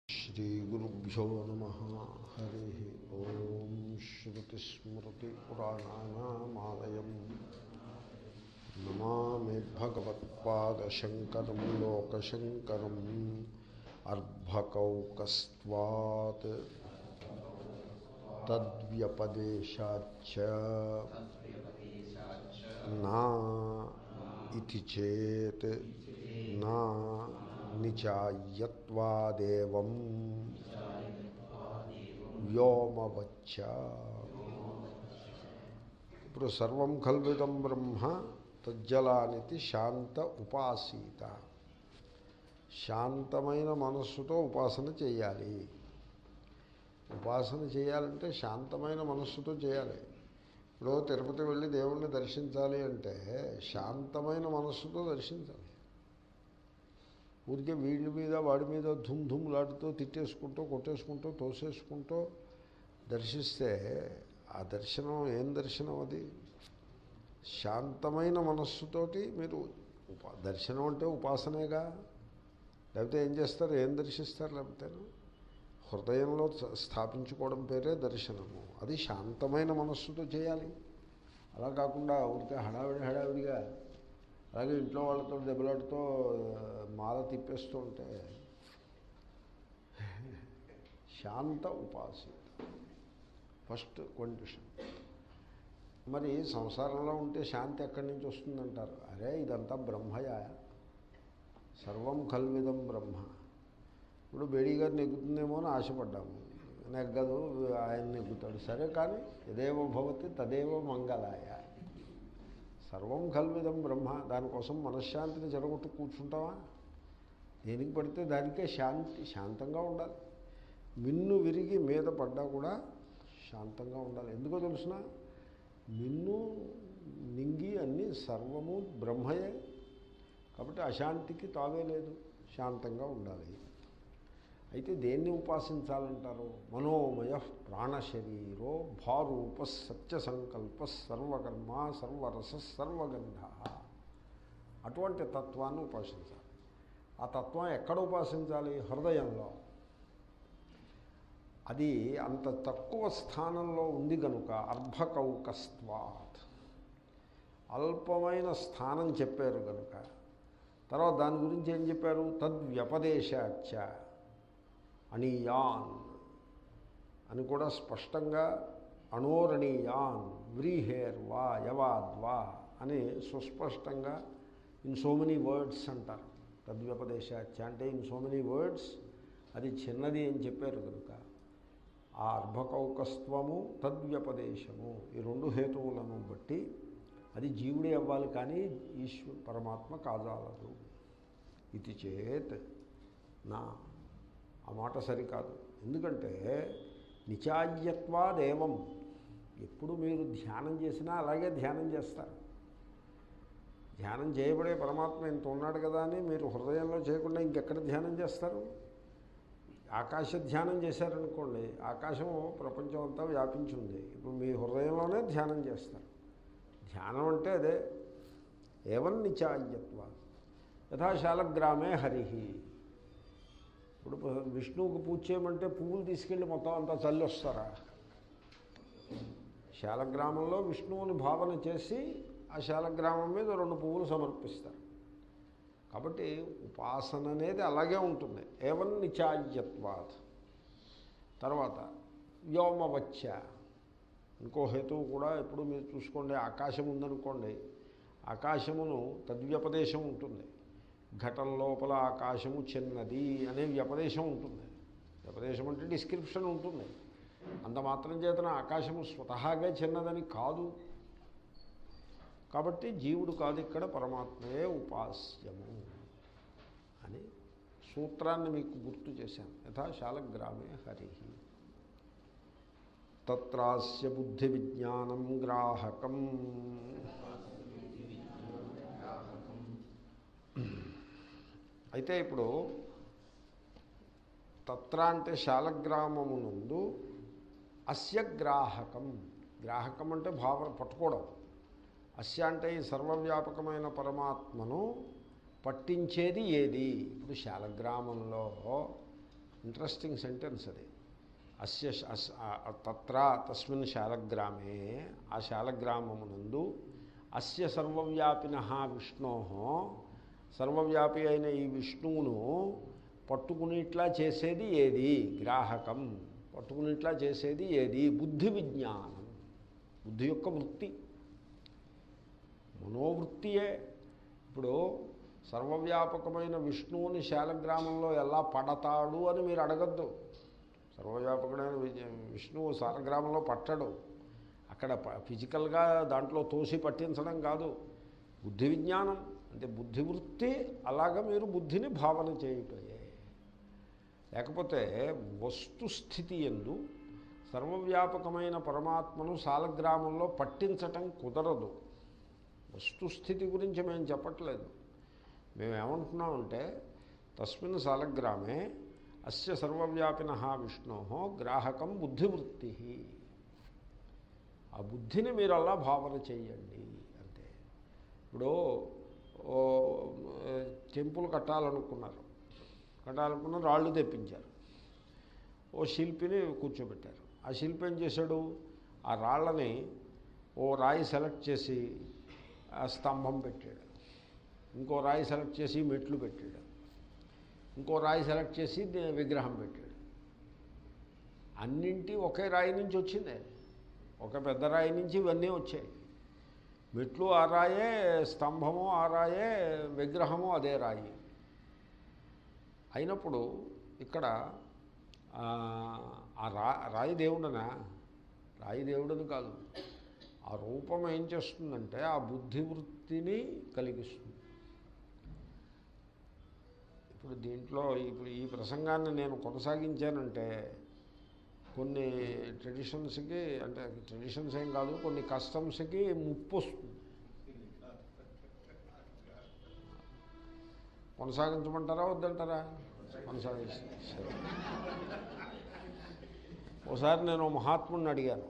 श्रीगुरुभ्यो नमः हरिः ॐ श्रुतिस्मृतिपुराणानामालयम् नमामि भगवत्पादशङ्करं लोकशङ्करम् अर्भकौकस्त्वात् तद्व्यपदेशाच्च ना इति चेत् ना నిచాయత్వాదేవం వ్యోమవచ్చ ఇప్పుడు సర్వం కల్విదం బ్రహ్మ తజ్జలానితి శాంత ఉపాసీత శాంతమైన మనస్సుతో ఉపాసన చేయాలి ఉపాసన చేయాలంటే శాంతమైన మనస్సుతో చేయాలి ఇప్పుడు తిరుపతి వెళ్ళి దేవుణ్ణి దర్శించాలి అంటే శాంతమైన మనస్సుతో దర్శించాలి ఊరికే వీడి మీద వాడి మీద ధుమ్ ధుమ్లాడుతూ తిట్టేసుకుంటూ కొట్టేసుకుంటూ తోసేసుకుంటూ దర్శిస్తే ఆ దర్శనం ఏం దర్శనం అది శాంతమైన మనస్సుతోటి మీరు ఉపా దర్శనం అంటే ఉపాసనేగా లేకపోతే ఏం చేస్తారు ఏం దర్శిస్తారు లేకపోతే హృదయంలో స్థాపించుకోవడం పేరే దర్శనము అది శాంతమైన మనస్సుతో చేయాలి అలా కాకుండా ఊరికే హడావిడి హడావిడిగా అలాగే ఇంట్లో వాళ్ళతో దెబ్బలాడుతూ మాల తిప్పేస్తూ ఉంటే శాంత ఉపాసన ఫస్ట్ కండిషన్ మరి సంసారంలో ఉంటే శాంతి ఎక్కడి నుంచి వస్తుందంటారు అరే ఇదంతా బ్రహ్మయ సర్వం కల్విదం బ్రహ్మ ఇప్పుడు బేడీ గారు నెగ్గుతుందేమో అని ఆశపడ్డాము నెగ్గదు ఆయన నెగ్గుతాడు సరే కానీ ఎదేవ భవతి తదేవ మంగళాయ సర్వం కల్విదం బ్రహ్మ దానికోసం మనశ్శాంతిని జరగొట్టు కూర్చుంటావా దేనికి పడితే దానికే శాంతి శాంతంగా ఉండాలి మిన్ను విరిగి మీద పడ్డా కూడా శాంతంగా ఉండాలి ఎందుకో తెలుసిన మిన్ను నింగి అన్నీ సర్వము బ్రహ్మయే కాబట్టి అశాంతికి తావే లేదు శాంతంగా ఉండాలి అయితే దేన్ని ఉపాసించాలంటారు మనోమయ ప్రాణశరీరో భారూప సత్య సంకల్ప సర్వకర్మ సర్వరస సర్వగంధ అటువంటి తత్వాన్ని ఉపాసించాలి ఆ తత్వం ఎక్కడ ఉపాసించాలి హృదయంలో అది అంత తక్కువ స్థానంలో ఉంది కనుక అర్భకౌకస్త్వాత్ అల్పమైన స్థానం చెప్పారు కనుక తర్వాత దాని గురించి ఏం చెప్పారు తద్వ్యపదేశాచ అణీయాన్ అని కూడా స్పష్టంగా అణోరణీయాన్ వ్రీహేర్ వా యవాద్వా అని సుస్పష్టంగా ఇన్ సో మెనీ వర్డ్స్ అంటారు తద్వ్యపదేశాచ అంటే ఇన్ సో మెనీ వర్డ్స్ అది చిన్నది అని చెప్పారు కనుక ఆ అర్భకౌకస్త్వము తద్వ్యపదేశము ఈ రెండు హేతువులను బట్టి అది జీవుడే అవ్వాలి కానీ ఈశ్వ పరమాత్మ కాజాలదు ఇది చేత్ నా ఆ మాట సరికాదు ఎందుకంటే నిచాయ్యత్వాదేవం ఎప్పుడు మీరు ధ్యానం చేసినా అలాగే ధ్యానం చేస్తారు ధ్యానం చేయబడే పరమాత్మ ఇంత ఉన్నాడు కదా అని మీరు హృదయంలో చేయకుండా ఇంకెక్కడ ధ్యానం చేస్తారు ఆకాశ ధ్యానం చేశారనుకోండి ఆకాశం ప్రపంచం అంతా వ్యాపించి ఉంది ఇప్పుడు మీ హృదయంలోనే ధ్యానం చేస్తారు ధ్యానం అంటే అదే ఏవం నిచాయ్యత్వ యథాశాలగ్రామే హరిహి ఇప్పుడు విష్ణువుకు పూజ చేయమంటే పువ్వులు తీసుకెళ్ళి మొత్తం అంతా చల్లి వస్తారా శాలగ్రామంలో విష్ణువుని భావన చేసి ఆ శాలగ్రామం మీద రెండు పువ్వులు సమర్పిస్తారు కాబట్టి ఉపాసన అనేది అలాగే ఉంటుంది ఏవన్ నిచాయ్యత్వాత్ తర్వాత వ్యోమవచ్చ ఇంకో హేతువు కూడా ఎప్పుడు మీరు చూసుకోండి ఆకాశం ఉందనుకోండి ఆకాశమును తద్వ్యపదేశం ఉంటుంది ఘటన లోపల ఆకాశము చిన్నది అనే వ్యపదేశం ఉంటుంది వ్యపదేశం అంటే డిస్క్రిప్షన్ ఉంటుంది అంత మాత్రం చేతన ఆకాశము స్వతహాగా చిన్నదని కాదు కాబట్టి జీవుడు కాదు ఇక్కడ పరమాత్మయే ఉపాస్యము అని సూత్రాన్ని మీకు గుర్తు చేశాను యథాశాలగ్రామే హరి తత్రాస్య బుద్ధి విజ్ఞానం గ్రాహకం అయితే ఇప్పుడు తత్ర అంటే శాలగ్రామమునందు అస్య గ్రాహకం గ్రాహకం అంటే భావన పట్టుకోవడం అస్య అంటే ఈ సర్వవ్యాపకమైన పరమాత్మను పట్టించేది ఏది ఇప్పుడు శాలగ్రామంలో ఇంట్రెస్టింగ్ సెంటెన్స్ అది అస్య శ- అస్- ఆ- ఆ తత్ర తస్మిన్ శాలగ్రామే ఆ శాలగ్రామమునందు అస్య సర్వవ్యాపిన విష్ణో సర్వవ్యాపి అయిన ఈ విష్ణువును పట్టుకునిట్లా చేసేది ఏది గ్రాహకం పట్టుకునిట్లా చేసేది ఏది బుద్ధి విజ్ఞానం బుద్ధి యొక్క వృత్తి మనోవృత్తియే ఇప్పుడు సర్వవ్యాపకమైన విష్ణువుని శాలగ్రామంలో ఎలా పడతాడు అని మీరు అడగద్దు సర్వవ్యాపకుడైన విజ- విష్ణువు శాలగ్రామంలో పట్టడు అక్కడ ప- ఫిజికల్గా దాంట్లో తోసి పట్టించడం కాదు బుద్ధి విజ్ఞానం అంటే బుద్ధి వృత్తి అలాగ మీరు బుద్ధిని భావన చేయుటయే లేకపోతే వస్తుస్థితి ఎందు సర్వవ్యాపకమైన పరమాత్మను సాలగ్రామంలో పట్టించటం కుదరదు వస్తుస్థితి గురించి మేము చెప్పట్లేదు మేము ఏమంటున్నామంటే తస్మిన్ సాలగ్రామే అస్య సర్వవ్యాపిన విష్ణో గ్రాహకం బుద్ధివృత్తి ఆ బుద్ధిని మీరు అలా భావన చేయండి అంతే ఇప్పుడు ఓ టెంపుల్ కట్టాలనుకున్నారు కట్టాలనుకున్న రాళ్ళు తెప్పించారు ఓ శిల్పిని కూర్చోబెట్టారు ఆ శిల్పి ఏం చేశాడు ఆ రాళ్ళని ఓ రాయి సెలెక్ట్ చేసి ఆ స్తంభం పెట్టాడు ఇంకో రాయి సెలెక్ట్ చేసి మెట్లు పెట్టాడు ఇంకో రాయి సెలెక్ట్ చేసి దే- విగ్రహం పెట్టాడు అన్నింటి ఒకే రాయి నుంచి వచ్చిందే ఒక పెద్ద రాయి నుంచి ఇవన్నీ వచ్చాయి మెట్లు ఆ రాయే స్తంభము ఆ రాయే విగ్రహము అదే రాయి అయినప్పుడు ఇక్కడ ఆ, ఆ రా రాయి దేవుడనా రాయి దేవుడని కాదు ఆ రూపం ఏం చేస్తుందంటే ఆ బుద్ధి వృత్తిని కలిగిస్తుంది ఇప్పుడు దీంట్లో ఇప్పుడు ఈ ప్రసంగాన్ని నేను కొనసాగించానంటే కొన్ని ట్రెడిషన్స్కి అంటే ట్రెడిషన్స్ ఏం కాదు కొన్ని కస్టమ్స్కి ముప్పు వస్తుంది కొనసాగించమంటారా వద్దంటారా కొనసాగిస్తాను సరే ఒకసారి నేను ఓ మహాత్ముడిని అడిగాను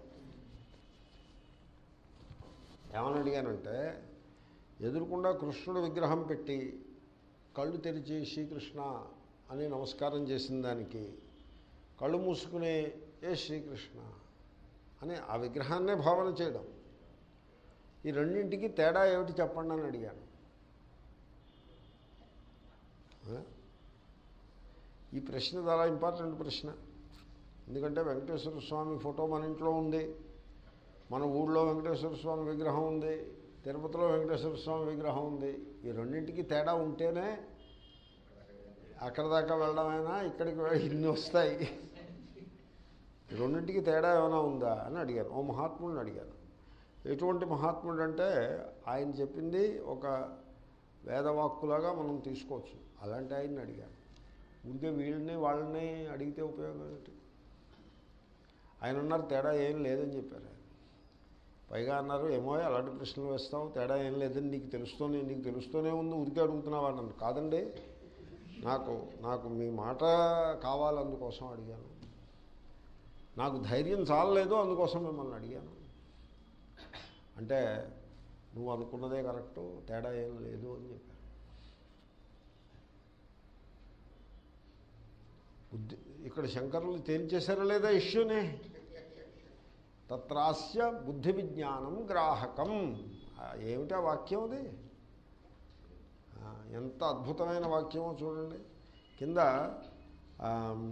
ఏమని అడిగానంటే ఎదురుకుండా కృష్ణుడు విగ్రహం పెట్టి కళ్ళు తెరిచి శ్రీకృష్ణ అని నమస్కారం చేసిన దానికి కళ్ళు మూసుకుని ఏ శ్రీకృష్ణ అని ఆ విగ్రహాన్నే భావన చేయడం ఈ రెండింటికి తేడా ఏమిటి చెప్పండి అని అడిగాను ఆ? ఈ ప్రశ్న చాలా ఇంపార్టెంట్ ప్రశ్న ఎందుకంటే వెంకటేశ్వర స్వామి ఫోటో మన ఇంట్లో ఉంది మన ఊళ్ళో వెంకటేశ్వర స్వామి విగ్రహం ఉంది తిరుపతిలో వెంకటేశ్వర స్వామి విగ్రహం ఉంది ఈ రెండింటికి తేడా ఉంటేనే అక్కడ దాకా వెళ్ళడమైనా ఇక్కడికి వెళ్ళి ఇన్ని వస్తాయి ఈ రెండింటికి తేడా ఏమైనా ఉందా అని అడిగాను ఓ మహాత్ముడిని అడిగాను ఎటువంటి మహాత్ముడు అంటే ఆయన చెప్పింది ఒక వేదవాక్కులాగా మనం తీసుకోవచ్చు అలాంటి ఆయన్ని అడిగాను ఉంటే వీళ్ళని వాళ్ళని అడిగితే ఉపయోగం ఏంటి ఆయన ఉన్నారు తేడా ఏం లేదని చెప్పారు ఆయన పైగా అన్నారు ఏమో అలాంటి ప్రశ్నలు వేస్తావు తేడా ఏం లేదని నీకు తెలుస్తూనే నీకు తెలుస్తూనే ఉంది ఉరికి అడుగుతున్నావా నన్ను కాదండి నాకు నాకు మీ మాట కావాలి అందుకోసం అడిగాను నాకు ధైర్యం చాలలేదు అందుకోసం మిమ్మల్ని అడిగాను అంటే నువ్వు అనుకున్నదే కరెక్టు తేడా ఏం లేదు అని చెప్పారు బుద్ధి ఇక్కడ శంకరులు తేల్చేశారా లేదా ఇష్యూనే తత్రాస్య బుద్ధి విజ్ఞానం గ్రాహకం ఆ, ఏమిటా వాక్యం అది ఆ, ఎంత అద్భుతమైన వాక్యమో చూడండి కింద ఆమ్,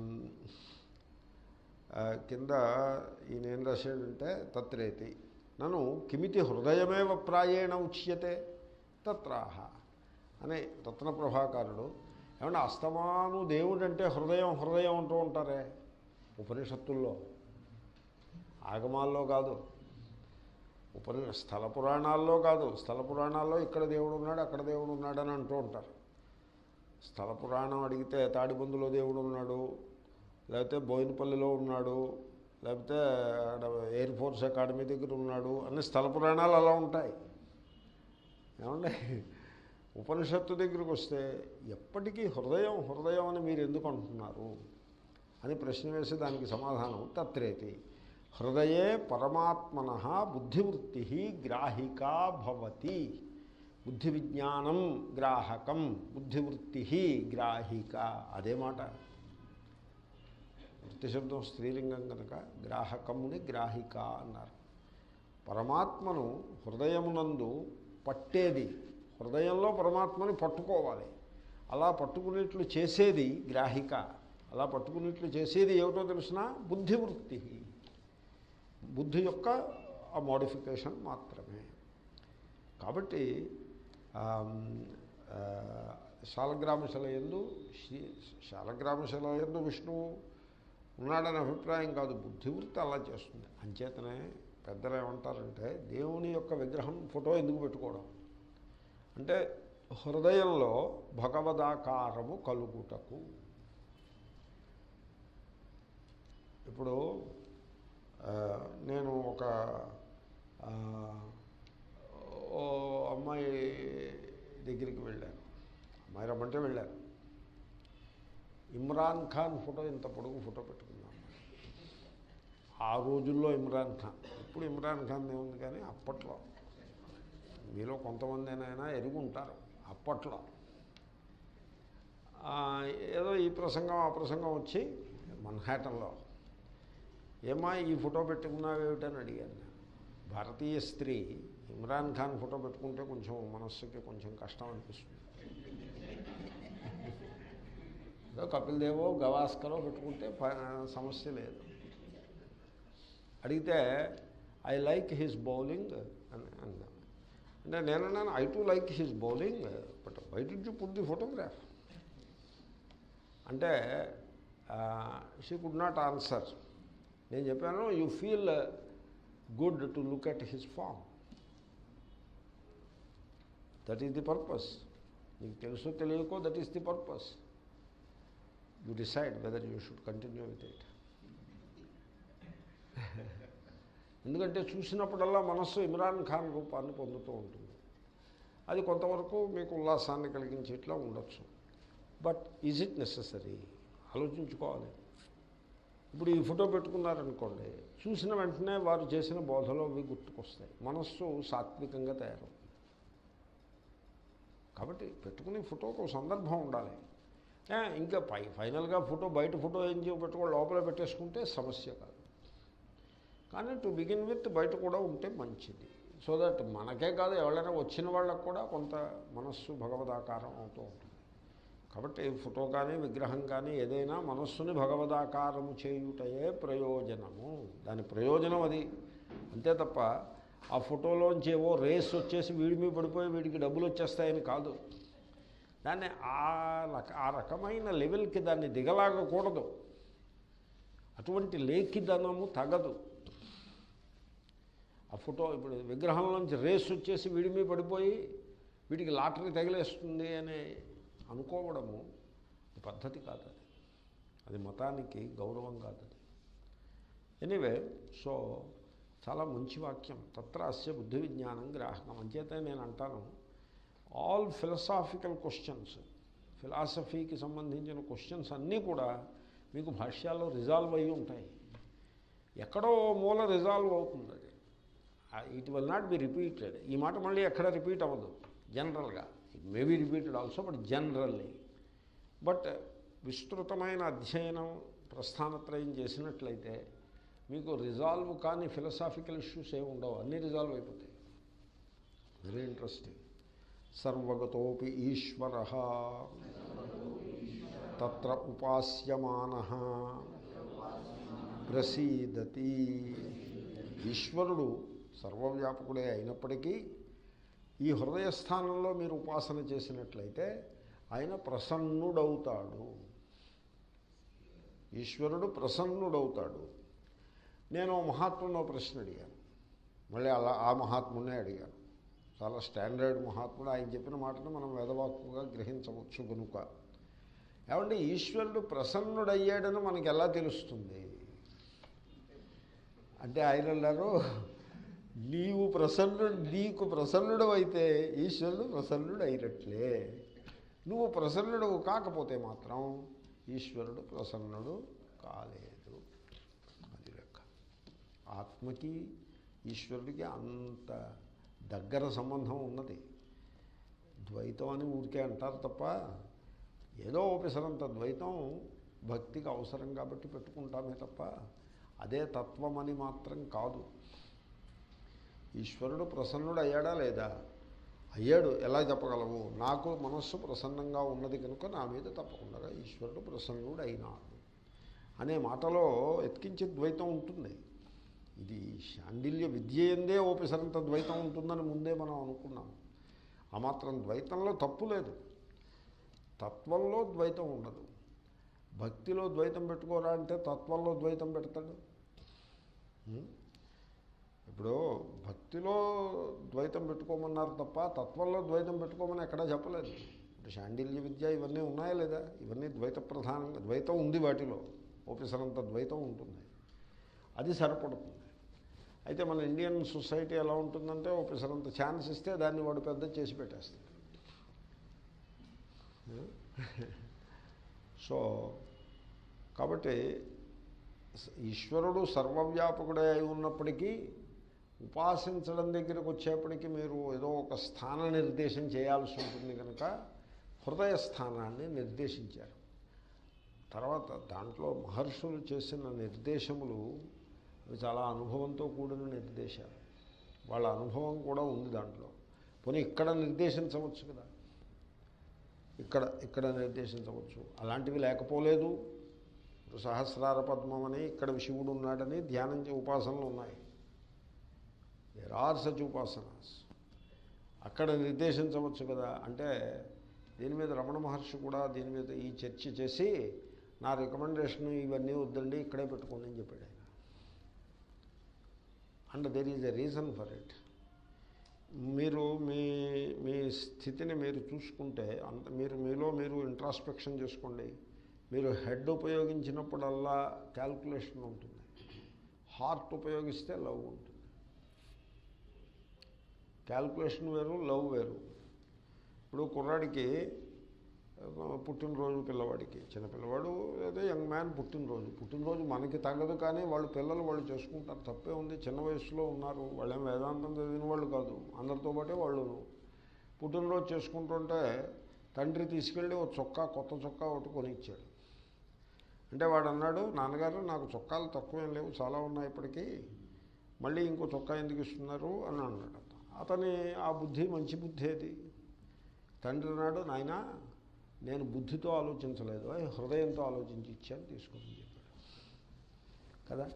ఆ, కింద ఈయన ఏం రాశాడంటే తత్రేతి నన్ను కిమితి హృదయమేవ ప్రాయేణ ఉచ్యతే తత్రాహ అని రత్న ప్రభాకారుడు ఏమన్నా అస్తమాను దేవుడు అంటే హృదయం హృదయం అంటూ ఉంటారే ఉపనిషత్తుల్లో ఆగమాల్లో కాదు ఉపని స్థల పురాణాల్లో కాదు స్థల పురాణాల్లో ఇక్కడ దేవుడు ఉన్నాడు అక్కడ దేవుడు ఉన్నాడు అని అంటూ ఉంటారు స్థల పురాణం అడిగితే తాడిబందులో దేవుడు ఉన్నాడు లేకపోతే బోయినపల్లిలో ఉన్నాడు లేకపోతే ఆడ ఎయిర్ ఫోర్స్ అకాడమీ దగ్గర ఉన్నాడు అన్ని స్థల పురాణాలు అలా ఉంటాయి ఏమండి ఉపనిషత్తు దగ్గరికి వస్తే ఎప్పటికీ హృదయం హృదయం అని మీరు ఎందుకు అంటున్నారు అని ప్రశ్న వేసి దానికి సమాధానం తత్రేతి హృదయే పరమాత్మన బుద్ధివృత్తి గ్రాహికా భవతి బుద్ధి విజ్ఞానం గ్రాహకం బుద్ధివృత్తి గ్రాహిక అదే మాట ప్రతిశబ్దం స్త్రీలింగం కనుక గ్రాహకముని గ్రాహిక అన్నారు పరమాత్మను హృదయమునందు పట్టేది హృదయంలో పరమాత్మని పట్టుకోవాలి అలా పట్టుకునేట్లు చేసేది గ్రాహిక అలా పట్టుకునేట్లు చేసేది ఏమిటో తెలిసిన బుద్ధివృత్తి బుద్ధి యొక్క ఆ మోడిఫికేషన్ మాత్రమే కాబట్టి ఆమ్, ఆ, శాలగ్రామశిల ఎందు శ్రీ శాలగ్రామశిల ఎందు విష్ణువు ఉన్నాడనే అభిప్రాయం కాదు బుద్ధివృత్తి అలా చేస్తుంది అంచేతనే పెద్దలు ఏమంటారంటే దేవుని యొక్క విగ్రహం ఫోటో ఎందుకు పెట్టుకోవడం అంటే హృదయంలో భగవదాకారము కలుగుటకు ఇప్పుడు ఆ, నేను ఒక ఆ, ఓ అమ్మాయి దగ్గరికి వెళ్ళాను అమ్మాయి రమ్మంటే వెళ్ళాను ఇమ్రాన్ ఖాన్ ఫోటో ఇంత పొడుగు ఫోటో పెట్టుకున్నాను ఆ రోజుల్లో ఇమ్రాన్ ఖాన్ ఇప్పుడు ఇమ్రాన్ ఖాన్ ఏముంది కానీ అప్పట్లో మీలో కొంతమందినైనా ఎరుగు ఉంటారు అప్పట్లో ఆ, ఏదో ఈ ప్రసంగం ఆ ప్రసంగం వచ్చి మన్హాటన్లో ఏమా ఈ ఫోటో పెట్టుకున్నావేమిటని అడిగాను నేను. భారతీయ స్త్రీ ఇమ్రాన్ ఖాన్ ఫోటో పెట్టుకుంటే కొంచెం మనస్సుకి కొంచెం కష్టం అనిపిస్తుంది ఏదో కపిల్ దేవో గవాస్కరో పెట్టుకుంటే ప- సమస్య లేదు అడిగితే ఐ లైక్ హిస్ బౌలింగ్ అని అన్నాను అంటే నేనన్నాను I too like his bowling but why did you put the photograph అంటే షీ కుడ్ నాట్ ఆన్సర్ నేను చెప్పాను you feel good to look at his form that is the purpose నీకు తెలుసో తెలియకో that is the purpose you decide whether you should continue with it ఎందుకంటే చూసినప్పుడల్లా మనస్సు ఇమ్రాన్ ఖాన్ రూపాన్ని పొందుతూ ఉంటుంది అది కొంతవరకు మీకు ఉల్లాసాన్ని కలిగించేట్లా ఉండొచ్చు బట్ ఈజ్ ఇట్ నెససరీ ఆలోచించుకోవాలి ఇప్పుడు ఈ ఫోటో పెట్టుకున్నారనుకోండి చూసిన వెంటనే వారు చేసిన బోధలో అవి గుర్తుకొస్తాయి మనస్సు సాత్వికంగా తయారవుతుంది కాబట్టి పెట్టుకునే ఫోటోకు ఒక సందర్భం ఉండాలి ఏ, ఇంకా పై ఫైనల్గా ఫోటో బయట ఫోటో ఏం చేయ పెట్టుకో లోపల పెట్టేసుకుంటే సమస్య కాదు కానీ టు బిగిన్ విత్ బయట కూడా ఉంటే మంచిది సో దట్ మనకే కాదు ఎవరైనా వచ్చిన వాళ్ళకు కూడా కొంత మనస్సు భగవదాకారం అవుతూ ఉంటుంది కాబట్టి ఫోటో కానీ విగ్రహం కానీ ఏదైనా మనస్సుని భగవదాకారము చేయుటయే ప్రయోజనము దాని ప్రయోజనం అది అంతే తప్ప ఆ ఫోటోలోంచి ఏవో రేస్ వచ్చేసి వీడి మీద పడిపోయి వీడికి డబ్బులు వచ్చేస్తాయని కాదు దాన్ని ఆ రక ఆ రకమైన లెవెల్కి దాన్ని దిగలాగకూడదు అటువంటి లేఖిదనము తగదు ఆ ఫోటో ఇప్పుడు విగ్రహంలోంచి రేస్ వచ్చేసి వీడి మీద పడిపోయి వీడికి లాటరీ తగిలేస్తుంది అని అనుకోవడము అది పద్ధతి కాదు అది అది మతానికి గౌరవం కాదు అది ఎనీవే సో చాలా మంచి వాక్యం తత్ర అస్య బుద్ధి విజ్ఞానం గ్రాహకం అంచేత నేను అంటాను ఆల్ ఫిలసాఫికల్ క్వశ్చన్స్ ఫిలాసఫీకి సంబంధించిన క్వశ్చన్స్ అన్నీ కూడా మీకు భాష్యాల్లో రిజాల్వ్ అయ్యి ఉంటాయి ఎక్కడో ఓ మూల రిజాల్వ్ అవుతుంది అది it will not be repeated ఈ మాట మళ్ళీ ఎక్కడ రిపీట్ అవ్వదు జనరల్గా it may be repeated also but generally but విస్తృతమైన అధ్యయనం ప్రస్థానత్రయం చేసినట్లయితే మీకు రిజాల్వ్ కాని ఫిలసాఫికల్ ఇష్యూస్ ఏమి ఉండవు అన్నీ రిజాల్వ్ అయిపోతాయి వెరీ ఇంట్రెస్టింగ్ సర్వగతోపి ఈశ్వర తత్ర ఉపాస్యమాన ప్రసీదతి ఈశ్వరుడు సర్వవ్యాపకుడే అయినప్పటికీ ఈ హృదయస్థానంలో మీరు ఉపాసన చేసినట్లయితే ఆయన ప్రసన్నుడవుతాడు ఈశ్వరుడు ప్రసన్నుడవుతాడు నేను మహాత్ముని ప్రశ్న అడిగాను మళ్ళీ అలా ఆ మహాత్మునే అడిగాను చాలా స్టాండర్డ్ మహాత్ముడు ఆయన చెప్పిన మాటను మనం వేదవాక్కుగా గ్రహించవచ్చు కనుక ఏమంటే ఈశ్వరుడు ప్రసన్నుడయ్యాడని మనకి ఎలా తెలుస్తుంది అంటే ఆయన అన్నారు నీవు ప్రసన్నుడు నీకు ప్రసన్నుడు అయితే ఈశ్వరుడు ప్రసన్నుడు అయినట్లే నువ్వు ప్రసన్నుడు కాకపోతే మాత్రం ఈశ్వరుడు ప్రసన్నుడు కాలేదు అది లెక్క ఆత్మకి ఈశ్వరుడికి అంత దగ్గర సంబంధం ఉన్నది ద్వైతం అని ఊరికే అంటారు తప్ప ఏదో ఓపెసరంత ద్వైతం భక్తికి అవసరం కాబట్టి పెట్టుకుంటామే తప్ప అదే తత్వం అని మాత్రం కాదు ఈశ్వరుడు ప్రసన్నుడు అయ్యాడా లేదా అయ్యాడు ఎలా చెప్పగలము నాకు మనస్సు ప్రసన్నంగా ఉన్నది కనుక నా మీద తప్పకుండా ఈశ్వరుడు ప్రసన్నుడు అయినాడు అనే మాటలో ఎత్కించే ద్వైతం ఉంటుంది ఇది శాండిల్య విద్య ఎందే ఓపెసరంత ద్వైతం ఉంటుందని ముందే మనం అనుకున్నాం ఆ మాత్రం ద్వైతంలో తప్పు లేదు తత్వంలో ద్వైతం ఉండదు భక్తిలో ద్వైతం పెట్టుకోరా అంటే తత్వంలో ద్వైతం పెడతాడు ఉం? ఇప్పుడు భక్తిలో ద్వైతం పెట్టుకోమన్నారు తప్ప తత్వంలో ద్వైతం పెట్టుకోమని ఎక్కడా చెప్పలేదు ఇప్పుడు శాండిల్య విద్య ఇవన్నీ ఉన్నాయా లేదా ఇవన్నీ ద్వైత ప్రధానంగా ద్వైతం ఉంది వాటిలో ఓపెసరంత ద్వైతం ఉంటుంది అది సరిపడుతుంది అయితే మన ఇండియన్ సొసైటీ ఎలా ఉంటుందంటే ఓపెసరంత ఛాన్స్ ఇస్తే దాన్ని వాడు పెద్ద చేసి పెట్టేస్తాడు సో కాబట్టి స- ఈశ్వరుడు సర్వవ్యాపకుడే అయి ఉన్నప్పటికీ ఉపాసించడం దగ్గరికి వచ్చేప్పటికి మీరు ఏదో ఒక స్థాన నిర్దేశం చేయాల్సి ఉంటుంది కనుక హృదయ స్థానాన్ని నిర్దేశించారు తర్వాత దాంట్లో మహర్షులు చేసిన నిర్దేశములు అవి చాలా అనుభవంతో కూడిన నిర్దేశాలు వాళ్ళ అనుభవం కూడా ఉంది దాంట్లో పోనీ ఇక్కడ నిర్దేశించవచ్చు కదా ఇక్కడ ఇక్కడ నిర్దేశించవచ్చు అలాంటివి లేకపోలేదు ఇప్పుడు సహస్రార పద్మం అని ఇక్కడ శివుడు ఉన్నాడని ధ్యానం చే- ఉపాసనలు ఉన్నాయి దేర్ ఆర్ సచ్ ఉపాసనాస్ అక్కడ నిర్దేశించవచ్చు కదా అంటే దీని మీద రమణ మహర్షి కూడా దీని మీద ఈ చర్చ చేసి నా రికమెండేషన్ ఇవన్నీ వద్దండి ఇక్కడే పెట్టుకోండి అని చెప్పాడు ఆయన and there is a reason for it మీరు మీ మీ స్థితిని మీరు చూసుకుంటే అంత మీరు మీలో మీరు ఇంట్రాస్పెక్షన్ చేసుకోండి మీరు హెడ్ ఉపయోగించినప్పుడల్లా క్యాల్కులేషన్ ఉంటుంది హార్ట్ ఉపయోగిస్తే లవ్ ఉంటుంది క్యాల్కులేషన్ వేరు లవ్ వేరు ఇప్పుడు కుర్రాడికి ఆ, పుట్టినరోజు పిల్లవాడికి చిన్న పిల్లవాడు అదే యంగ్ మ్యాన్ పుట్టినరోజు పుట్టినరోజు మనకి తగ్గదు కానీ వాళ్ళు పిల్లలు వాళ్ళు చేసుకుంటారు తప్పే ఉంది చిన్న వయసులో ఉన్నారు వాళ్ళేం వేదాంతం చదివిన వాళ్ళు కాదు అందరితో పాటే వాళ్ళు పుట్టినరోజు చేసుకుంటుంటే తండ్రి తీసుకెళ్ళి ఒక చొక్కా కొత్త చొక్కా ఒకటి కొనిచ్చాడు అంటే వాడు అన్నాడు నాన్నగారు నాకు చొక్కాలు తక్కువేం లేవు చాలా ఉన్నాయి ఇప్పటికీ మళ్ళీ ఇంకో చొక్కా ఎందుకు ఇస్తున్నారు అని అన్నాడు అతని ఆ బుద్ధి మంచి బుద్ధి అది తండ్రి అన్నాడు నాయనా నేను బుద్ధితో ఆలోచించలేదు "ఓయ్, హృదయంతో ఆలోచించి ఇచ్చాను తీసుకుని చెప్పాడు కదా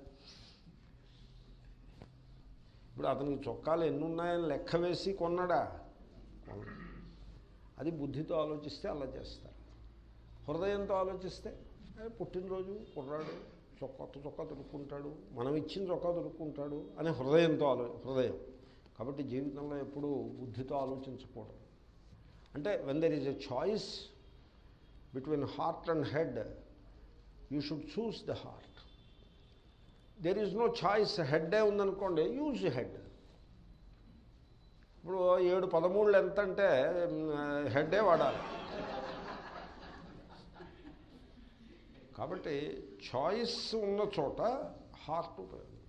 ఇప్పుడు అతనికి చొక్కాలు ఎన్ని ఉన్నాయని లెక్క వేసి కొన్నాడా కొనడు. అది బుద్ధితో ఆలోచిస్తే అలా చేస్తారు హృదయంతో ఆలోచిస్తే "ఏ, పుట్టినరోజు కుర్రాడు చొక్క కొత్త చొక్కా దొరుకుంటాడు మనం ఇచ్చిన చొక్కా దొరుకుంటాడు అని హృదయంతో ఆలో హృదయం కాబట్టి జీవితంలో ఎప్పుడూ బుద్ధితో ఆలోచించకూడదు అంటే when there is a choice between heart and head you should choose the heart there is no choice హెడ్డే ఉందనుకోండి యూజ్ హెడ్ ఇప్పుడు ఏడు పదమూడులు ఎంత అంటే హెడ్డే వాడాలి కాబట్టి చాయిస్ ఉన్న చోట హార్ట్ ఉపయోగించాలి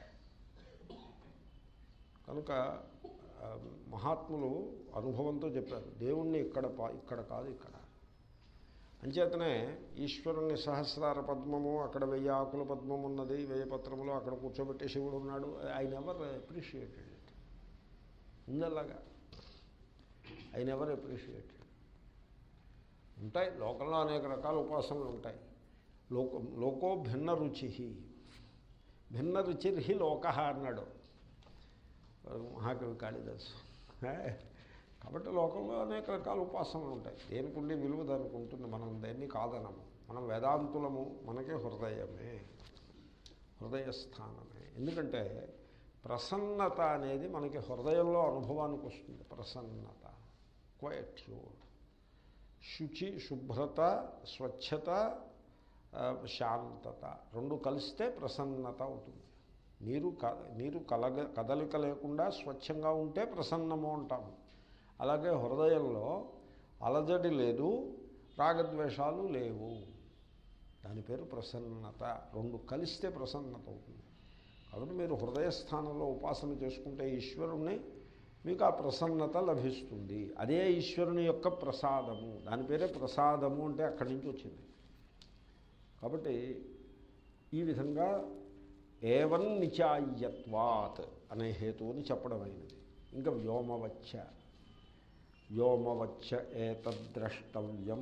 కనుక ఆ, మహాత్ములు అనుభవంతో చెప్పారు దేవుణ్ణి ఇక్కడ పా- ఇక్కడ కాదు ఇక్కడ అంచేతనే ఈశ్వరుణ్ణి సహస్రార పద్మము అక్కడ వెయ్యి ఆకుల పద్మం ఉన్నది వెయ్యి పత్రములు అక్కడ కూర్చోబెట్టే శివుడు ఉన్నాడు ఐ నెవర్ అప్రిషియేటెడ్ ఇట్ ఉందలాగా ఐ నెవర్ అప్రిషియేటెడ్ ఉంటాయి లోకంలో అనేక రకాల ఉపాసనలు ఉంటాయి లోక లోకో భిన్న రుచి భిన్న రుచిర్హి లోక అన్నాడు మహాకవి కాళిదాసు హే? కాబట్టి లోకంలో అనేక రకాల ఉపాసనలు ఉంటాయి దేనికి ఉండే విలువ దానికి ఉంటుంది మనం దేన్ని కాదనము మనం వేదాంతులము మనకే హృదయమే హృదయస్థానమే ఎందుకంటే ప్రసన్నత అనేది మనకి హృదయంలో అనుభవానికి వస్తుంది ప్రసన్నత క్వయట్యూడ్ శుచి శుభ్రత స్వచ్ఛత ఆ, శాంతత రెండు కలిస్తే ప్రసన్నత అవుతుంది నీరు క నీరు కలగ కదలిక లేకుండా స్వచ్ఛంగా ఉంటే ప్రసన్నము అంటాము అలాగే హృదయంలో అలజడి లేదు రాగద్వేషాలు లేవు దాని పేరు ప్రసన్నత రెండు కలిస్తే ప్రసన్నత అవుతుంది కాబట్టి మీరు హృదయస్థానంలో ఉపాసన చేసుకుంటే ఈశ్వరుణ్ణి మీకు ఆ ప్రసన్నత లభిస్తుంది అదే ఈశ్వరుని యొక్క ప్రసాదము దాని పేరే ప్రసాదము అంటే అక్కడి నుంచి వచ్చింది కాబట్టి ఈ విధంగా ఏవన్ నిచాయ్యత్వాత్ అనే హేతువుని చెప్పడమైనది ఇంకా వ్యోమవచ్చ వ్యోమవచ్చ ఏతద్ద్రష్టవ్యం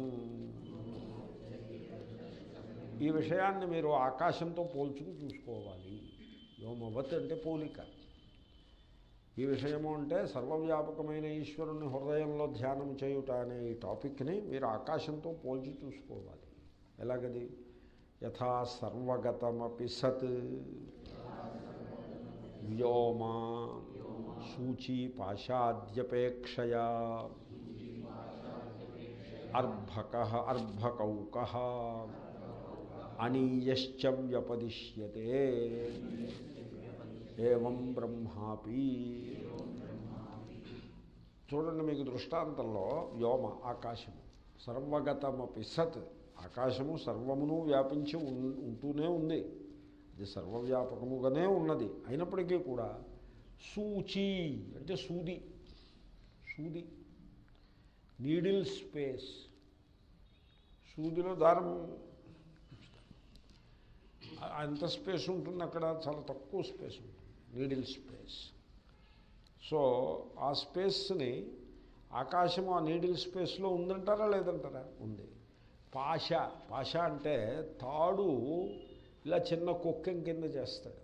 ఈ విషయాన్ని మీరు ఆకాశంతో పోల్చుకు చూసుకోవాలి వ్యోమవత్ అంటే పోలిక ఈ విషయము అంటే సర్వవ్యాపకమైన ఈశ్వరుని హృదయంలో ధ్యానం చేయుట అనే ఈ టాపిక్ని మీరు ఆకాశంతో పోల్చి చూసుకోవాలి ఎలాగది యథా సర్వగతమపి సత్ వ్యోమా సూచీ పాశాద్యపేక్షయా అర్భక అర్భకౌక అనీయశ్చ వ్యపదిశ్యతే ఏవం బ్రహ్మాపి చూడండి మీకు దృష్టాంతంలో వ్యోమ ఆకాశము సర్వగతమపి సత్ ఆకాశము సర్వమును వ్యాపించి ఉన్- ఉంటూనే ఉంది అది సర్వవ్యాపకముగానే ఉన్నది అయినప్పటికీ కూడా సూచి అంటే సూది సూది నీడిల్ స్పేస్ సూదిలో దారం ఆ- ఎంత స్పేస్ ఉంటుంది అక్కడ చాలా తక్కువ స్పేస్ ఉంటుంది నీడిల్ స్పేస్ సో ఆ స్పేస్ని ఆకాశము ఆ నీడిల్ స్పేస్లో ఉందంటారా లేదంటారా ఉంది పాష పాష అంటే తాడు ఇలా చిన్న కుక్కం కింద చేస్తాడు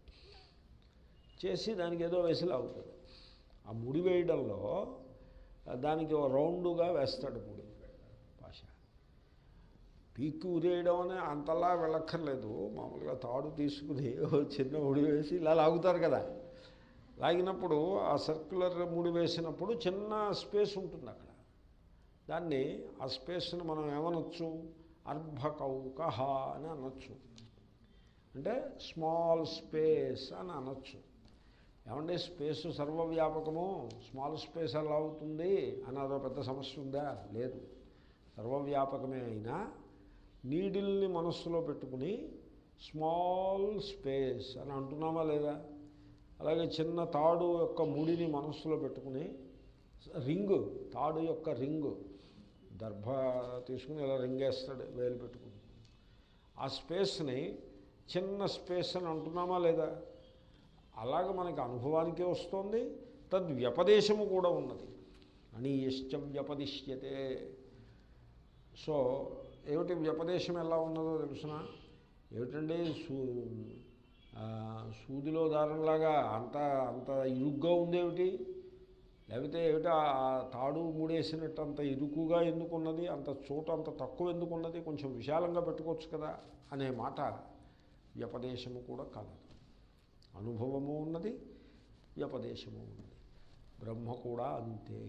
చేసి దానికి ఏదో వెసిలు అవుతుంది ఆ ముడి వేయడంలో దానికి ఓ రౌండ్గా వేస్తాడు ముడి పాష పీక్కు ఉరేయడం అనే అంతలా వెళ్ళక్కర్లేదు మామూలుగా తాడు తీసుకుని ఓ చిన్న ముడి వేసి ఇలా లాగుతారు కదా లాగినప్పుడు ఆ సర్క్యులర్ ముడి వేసినప్పుడు చిన్న స్పేస్ ఉంటుంది అక్కడ దాన్ని ఆ స్పేస్ని మనం ఏమనొచ్చు అర్భకౌకహ అని అనొచ్చు అంటే స్మాల్ స్పేస్ అని అనొచ్చు ఏమంటే స్పేస్ సర్వవ్యాపకము స్మాల్ స్పేస్ ఎలా అవుతుంది అని అదో పెద్ద సమస్య ఉందా లేదు సర్వవ్యాపకమే అయినా నీడిల్ని మనస్సులో పెట్టుకుని స్మాల్ స్పేస్ అని అంటున్నామా లేదా అలాగే చిన్న తాడు యొక్క ముడిని మనస్సులో పెట్టుకుని రింగు తాడు యొక్క రింగు దర్భ తీసుకుని ఇలా రింగ్ వేస్తాడు వేలు పెట్టుకుని ఆ స్పేస్ని చిన్న స్పేస్ అని అంటున్నామా లేదా అలాగ మనకి అనుభవానికే వస్తుంది తద్వ్యపదేశము కూడా ఉన్నది అని ఇష్టం వ్యపదిశ్యతే సో ఏమిటి వ్యపదేశం ఎలా ఉన్నదో తెలుసిన ఏమిటండి సూ ఆ, సూదిలో దారంలాగా అంత అంత ఇరుగ్గా ఉందేమిటి లేకపోతే ఏమిటి ఆ తాడు మూడేసినట్టు అంత ఇరుకుగా ఎందుకున్నది అంత చోట అంత తక్కువ ఎందుకున్నది కొంచెం విశాలంగా పెట్టుకోవచ్చు కదా అనే మాట వ్యపదేశము కూడా కలదు అనుభవము ఉన్నది వ్యపదేశము ఉన్నది బ్రహ్మ కూడా అంతే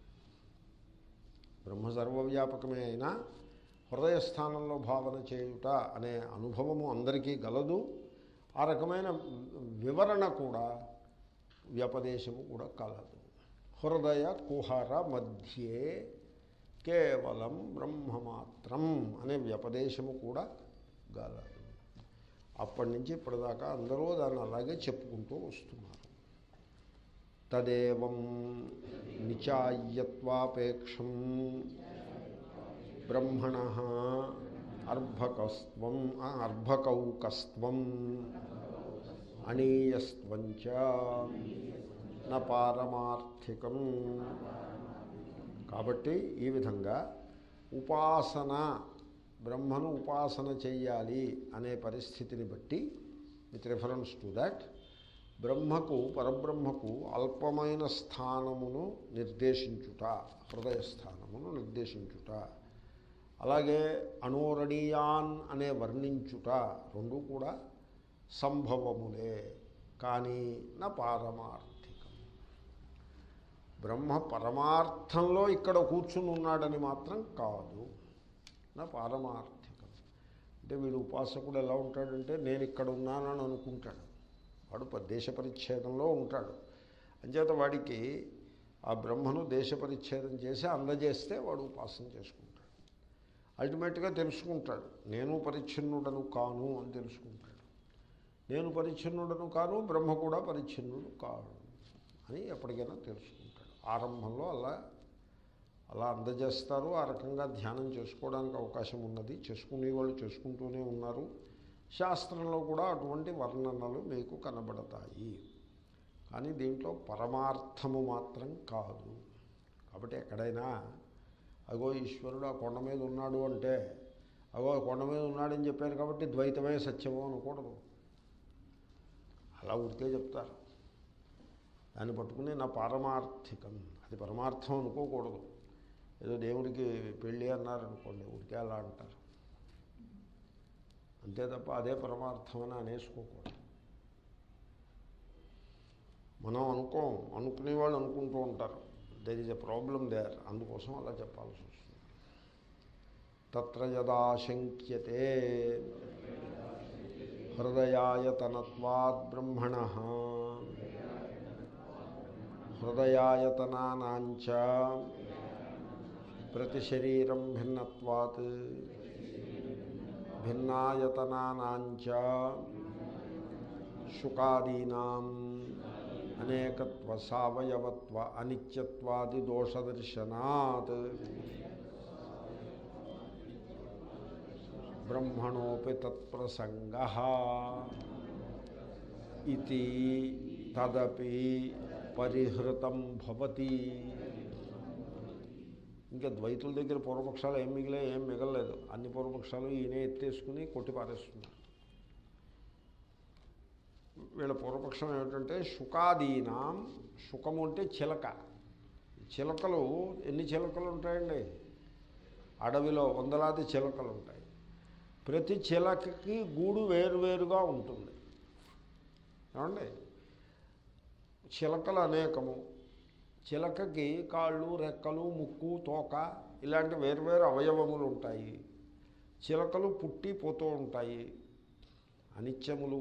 బ్రహ్మ సర్వవ్యాపకమే అయినా హృదయస్థానంలో భావన చేయుట అనే అనుభవము అందరికీ గలదు ఆ రకమైన వివరణ కూడా వ్యపదేశము కూడా కలదు హృదయ కుహర మధ్యే కేవలం బ్రహ్మమాత్రం అనే వ్యపదేశము కూడా గలదు అప్పటి నుంచి ఇప్పటిదాకా అందరూ దాన్ని అలాగే చెప్పుకుంటూ వస్తున్నారు తదేవం నిచాయ్యత్వాపేక్షం బ్రహ్మణ అర్భకస్త్వం ఆ, అర్భకౌకస్త్వం అనీయస్త్వంచ న పారమార్థికం కాబట్టి ఈ విధంగా ఉపాసన బ్రహ్మను ఉపాసన చెయ్యాలి అనే పరిస్థితిని బట్టి విత్ రిఫరెన్స్ టు దాట్ బ్రహ్మకు పరబ్రహ్మకు అల్పమైన స్థానమును నిర్దేశించుట హృదయ స్థానమును నిర్దేశించుట అలాగే అనోరణీయాన్ అనే వర్ణించుట రెండు కూడా సంభవములే కానీ నా పారమార్థికం బ్రహ్మ పరమార్థంలో ఇక్కడ కూర్చుని ఉన్నాడని మాత్రం కాదు నా పారమార్థికం అంటే వీడు ఉపాసకుడు ఎలా ఉంటాడంటే నేను ఇక్కడ ఉన్నానని అనుకుంటాడు వాడు ప- దేశ పరిచ్ఛేదంలో ఉంటాడు అంచేత వాడికి ఆ బ్రహ్మను దేశ పరిచ్ఛేదం చేసి అందజేస్తే వాడు ఉపాసన చేసుకుంటాడు అల్టిమేట్గా తెలుసుకుంటాడు నేను పరిచ్ఛిన్నుడను కాను అని తెలుసుకుంటాడు నేను పరిచ్ఛిన్నుడను కాను బ్రహ్మ కూడా పరిచ్ఛిన్నుడు కాడు అని ఎప్పటికైనా తెలుసుకుంటాడు ఆరంభంలో అలా అలా అందజేస్తారు ఆ రకంగా ధ్యానం చేసుకోవడానికి అవకాశం ఉన్నది చేసుకునే వాళ్ళు చేసుకుంటూనే ఉన్నారు శాస్త్రంలో కూడా అటువంటి వర్ణనలు మీకు కనబడతాయి కానీ దీంట్లో పరమార్థము మాత్రం కాదు కాబట్టి ఎక్కడైనా అగో ఈశ్వరుడు ఆ కొండ మీద ఉన్నాడు అంటే అగో ఆ కొండ మీద ఉన్నాడని చెప్పారు కాబట్టి ద్వైతమే సత్యము అనకూడదు అలా ఉడితే చెప్తారు దాన్ని పట్టుకుని నా పారమార్థికం అది పరమార్థం అనుకోకూడదు ఏదో దేవుడికి పెళ్ళి అన్నారనుకోండి ఉడికే అలా అంటారు అంతే తప్ప అదే పరమార్థం అని అనేసుకోకూడదు మనం అనుకోం అనుకునే వాళ్ళు అనుకుంటూ ఉంటారు there is a problem there అందుకోసం అలా చెప్పాల్సి వస్తుంది తత్ర యదాశంక్యతే హృదయాయతనత్వాద్ బ్రహ్మణ హృదయాయతనానాంచ ప్రతిశరీరం భిన్నత్వాత్ భిన్నాయతనానాంచ శుకాదీనాం అనేకత్వ సవయవత్వ అనిత్యత్వాది దోషదర్శనాత్ బ్రహ్మణోపి తత్ప్రసంగ ఇది తదపి పరిహృతం భవతి ఇంకా ద్వైతుల దగ్గర పూర్వపక్షాలు ఏం మిగిలే ఏం మిగలలేదు అన్ని పూర్వపక్షాలు ఈయనే ఎత్తేసుకుని కొట్టి పారేస్తున్నారు వీళ్ళ పూర్వపక్షం ఏమిటంటే శుకాదీనాం శుకము అంటే చిలక చిలకలు ఎన్ని చిలకలు ఉంటాయండి అడవిలో వందలాది చిలకలు ఉంటాయి ప్రతి చిలకకి గూడు వేరువేరుగా ఉంటుంది ఏమండి చిలకలు అనేకము చిలకకి కాళ్ళు రెక్కలు ముక్కు తోక ఇలాంటి వేరువేరు అవయవములు ఉంటాయి చిలకలు పుట్టి పోతూ ఉంటాయి అనిత్యములు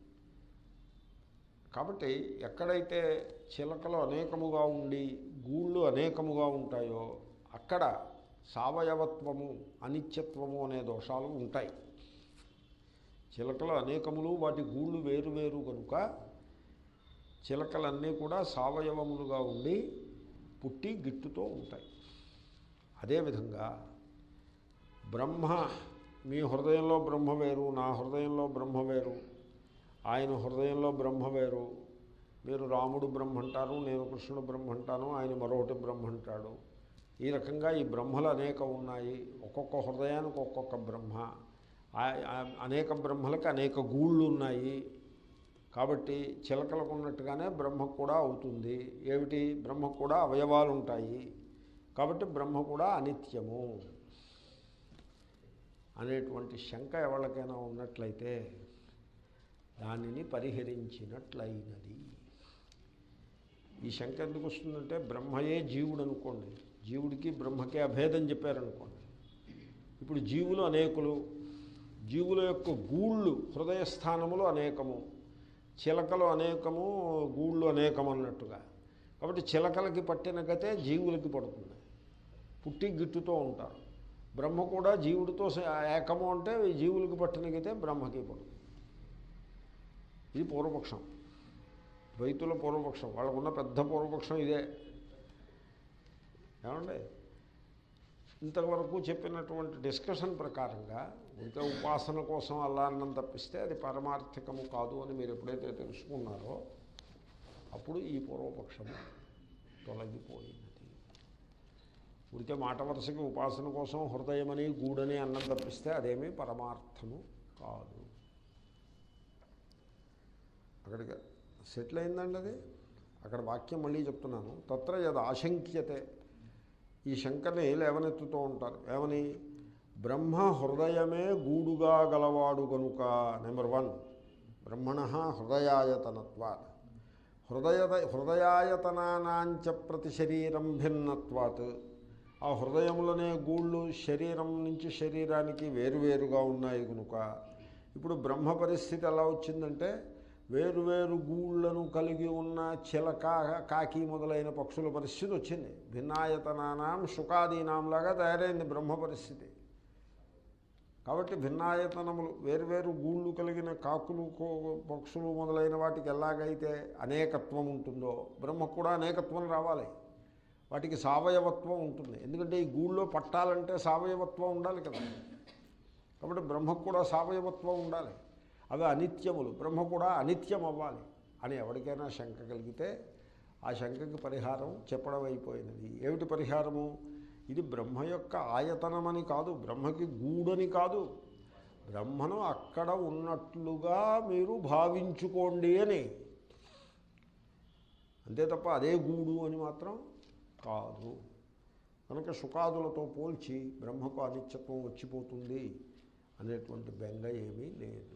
కాబట్టి ఎక్కడైతే చిలకలు అనేకముగా ఉండి గూళ్ళు అనేకముగా ఉంటాయో అక్కడ సావయవత్వము అనిత్యత్వము అనే దోషాలు ఉంటాయి చిలకలు అనేకములు వాటి గూళ్ళు వేరు వేరు కనుక చిలకలన్నీ కూడా సావయవములుగా ఉండి పుట్టి గిట్టుతూ ఉంటాయి అదేవిధంగా బ్రహ్మ మీ హృదయంలో బ్రహ్మ వేరు నా హృదయంలో బ్రహ్మ వేరు ఆయన హృదయంలో బ్రహ్మ వేరు మీరు రాముడు బ్రహ్మ అంటారు నేను కృష్ణుడు బ్రహ్మ అంటాను ఆయన మరొకటి బ్రహ్మ అంటాడు ఈ రకంగా ఈ బ్రహ్మలు అనేకం ఉన్నాయి ఒక్కొక్క హృదయానికి ఒక్కొక్క బ్రహ్మ ఆ- ఆ- అనేక బ్రహ్మలకు అనేక గూళ్ళు ఉన్నాయి కాబట్టి చిలకలకు ఉన్నట్టుగానే బ్రహ్మ కూడా అవుతుంది ఏమిటి బ్రహ్మ కూడా అవయవాలు ఉంటాయి కాబట్టి బ్రహ్మ కూడా అనిత్యము అనేటువంటి శంక ఎవరికైనా ఉన్నట్లయితే దానిని పరిహరించినట్లయినది ఈ శంక ఎందుకు వస్తుందంటే బ్రహ్మయే జీవుడు అనుకోండి జీవుడికి బ్రహ్మకే అభేదం చెప్పారనుకోండి ఇప్పుడు జీవులు అనేకులు జీవుల యొక్క గూళ్ళు హృదయ స్థానములు అనేకము చిలకలు అనేకము గూళ్ళు అనేకం అన్నట్టుగా కాబట్టి చిలకలకి పట్టిన గతే జీవులకి పడుతుంది పుట్టి గిట్టుతూ ఉంటారు బ్రహ్మ కూడా జీవుడితో స- ఏకము అంటే జీవులకి పట్టిన గతే బ్రహ్మకి పడుతుంది ఇది పూర్వపక్షం ద్వైతుల పూర్వపక్షం వాళ్ళకున్న పెద్ద పూర్వపక్షం ఇదే ఏమండి ఇంతవరకు చెప్పినటువంటి డిస్కషన్ ప్రకారంగా ఇంకా ఉపాసన కోసం అలా అన్నం తప్పిస్తే అది పరమార్థికము కాదు అని మీరు ఎప్పుడైతే తెలుసుకున్నారో అప్పుడు ఈ పూర్వపక్షము తొలగిపోయినది ఉడితే మాట వరుసకి ఉపాసన కోసం హృదయమని గూడని అన్నం తప్పిస్తే అదేమీ పరమార్థము కాదు అక్కడికి సెటిల్ అయిందండి అది అక్కడ వాక్యం మళ్ళీ చెప్తున్నాను తత్ర యద్ ఆశంక్యతే ఈ శంకని లేవనెత్తుతూ ఉంటారు ఏమని బ్రహ్మ హృదయమే గూడుగా గలవాడు గనుక నెంబర్ వన్ బ్రహ్మణ హృదయాయతనత్వాత్ హృదయ హృదయాయతనానాంచ ప్రతి శరీరం భిన్నత్వాత్ ఆ హృదయములనే గూళ్ళు శరీరం నుంచి శరీరానికి వేరువేరుగా ఉన్నాయి కనుక ఇప్పుడు బ్రహ్మ పరిస్థితి ఎలా వచ్చిందంటే వేరువేరు గూళ్ళను కలిగి ఉన్న చిలక కాకి మొదలైన పక్షుల పరిస్థితి వచ్చింది భిన్నాయతనానాం శుకాదీనాంలాగా తయారైంది బ్రహ్మ పరిస్థితి కాబట్టి భిన్నాయతనములు వేరువేరు గూళ్ళు కలిగిన కాకులు కో- పక్షులు మొదలైన వాటికి ఎలాగైతే అనేకత్వం ఉంటుందో బ్రహ్మకు కూడా అనేకత్వం రావాలి వాటికి సావయవత్వం ఉంటుంది ఎందుకంటే ఈ గూళ్ళో పట్టాలంటే సావయవత్వం ఉండాలి కదా కాబట్టి బ్రహ్మకు కూడా సావయవత్వం ఉండాలి అవి అనిత్యములు బ్రహ్మ కూడా అనిత్యం అవ్వాలి అని ఎవరికైనా శంక కలిగితే ఆ శంకకి పరిహారం చెప్పడం అయిపోయినది ఏమిటి పరిహారము ఇది బ్రహ్మ యొక్క ఆయతనమని కాదు బ్రహ్మకి గూడని కాదు బ్రహ్మను అక్కడ ఉన్నట్లుగా మీరు భావించుకోండి అని అంతే తప్ప అదే గూడు అని మాత్రం కాదు కనుక సుఖాదులతో పోల్చి బ్రహ్మకు అనిత్యత్వం వచ్చిపోతుంది అనేటువంటి బెంగ ఏమీ లేదు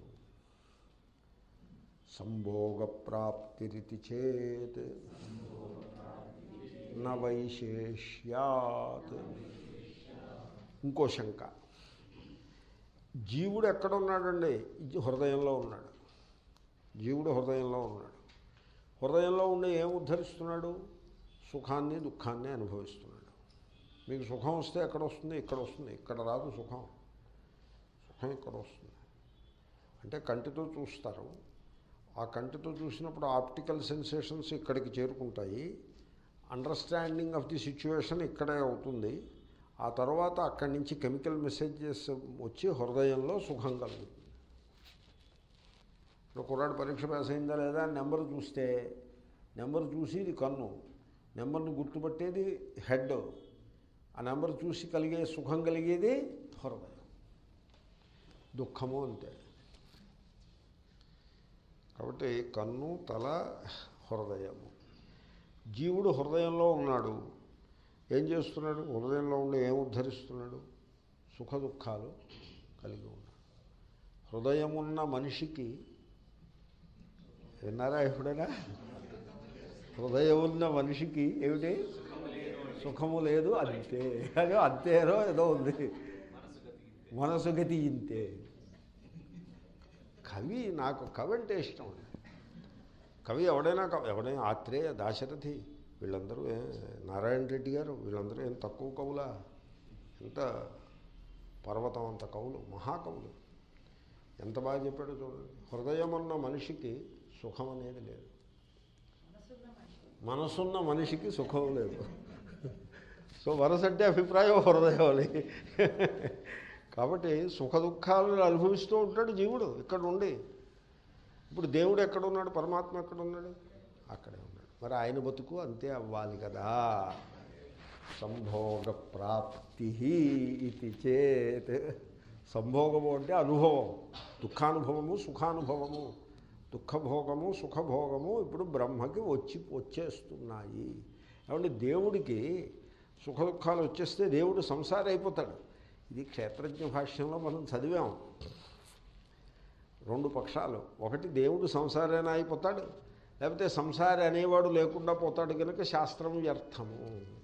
సంభోగ ప్రాప్తిరితి చేత్ నవైశేష్యాత్ ఇంకో శంక జీవుడు ఎక్కడ ఉన్నాడండి జీ- హృదయంలో ఉన్నాడు జీవుడు హృదయంలో ఉన్నాడు హృదయంలో ఉండి ఏం ఉద్ధరిస్తున్నాడు సుఖాన్ని దుఃఖాన్ని అనుభవిస్తున్నాడు మీకు సుఖం వస్తే ఎక్కడ వస్తుంది ఇక్కడ వస్తుంది ఇక్కడ రాదు సుఖం సుఖం ఇక్కడ వస్తుంది అంటే కంటితో చూస్తారు ఆ కంటితో చూసినప్పుడు ఆప్టికల్ సెన్సేషన్స్ ఇక్కడికి చేరుకుంటాయి అండర్స్టాండింగ్ ఆఫ్ ది సిచ్యువేషన్ ఇక్కడే అవుతుంది ఆ తర్వాత అక్కడి నుంచి కెమికల్ మెసేజెస్ వచ్చి హృదయంలో సుఖం కలుగుతుంది ఇప్పుడు కుర్రాడు పరీక్ష పాస్ అయిందా లేదా అని నెంబర్ చూస్తే నెంబర్ చూసి ఇది కన్ను నెంబర్ను గుర్తుపట్టేది హెడ్ ఆ నెంబర్ చూసి కలిగే సుఖం కలిగేది హృదయం దుఃఖము అంతే కాబట్టి కన్ను తల హృదయము జీవుడు హృదయంలో ఉన్నాడు ఏం చేస్తున్నాడు హృదయంలో ఉండి ఏం ఉద్ధరిస్తున్నాడు సుఖ దుఃఖాలు కలిగి ఉన్నాడు హృదయం ఉన్న మనిషికి విన్నారా ఎప్పుడైనా హృదయం ఉన్న మనిషికి ఏమిటి సుఖము లేదు అంతే అదే అంతేనో ఏదో ఉంది మనసు గతి ఇంతే కవి నాకు కవి అంటే ఇష్టం కవి ఎవడైనా కవి ఎవడైనా ఆత్రేయ దాశరథి వీళ్ళందరూ ఏ- నారాయణ రెడ్డి గారు వీళ్ళందరూ ఏం తక్కువ కవులా ఎంత పర్వతం అంత కవులు మహాకవులు ఎంత బాగా చెప్పాడో చూడండి హృదయం ఉన్న మనిషికి సుఖం అనేది లేదు మనసున్న మనిషికి సుఖం లేదు సో మనసు అంటే అభిప్రాయం హృదయం అని కాబట్టి సుఖ దుఃఖాలను అనుభవిస్తూ ఉంటాడు జీవుడు ఇక్కడ ఉండి ఇప్పుడు దేవుడు ఎక్కడ ఉన్నాడు పరమాత్మ ఎక్కడ ఉన్నాడు అక్కడే ఉన్నాడు మరి ఆయన బతుకు అంతే అవ్వాలి కదా సంభోగ ప్రాప్తి ఇది చేత్ సంభోగము అంటే అనుభవం దుఃఖానుభవము సుఖానుభవము దుఃఖభోగము సుఖభోగము ఇప్పుడు బ్రహ్మకి వచ్చి వచ్చేస్తున్నాయి ఏమంటే దేవుడికి సుఖ దుఃఖాలు వచ్చేస్తే దేవుడు సంసారి అయిపోతాడు ఇది క్షేత్రజ్ఞ భాష్యంలో మనం చదివాం రెండు పక్షాలు ఒకటి దేవుడు సంసారైనా అయిపోతాడు లేకపోతే సంసారి అనేవాడు లేకుండా పోతాడు కనుక శాస్త్రం వ్యర్థము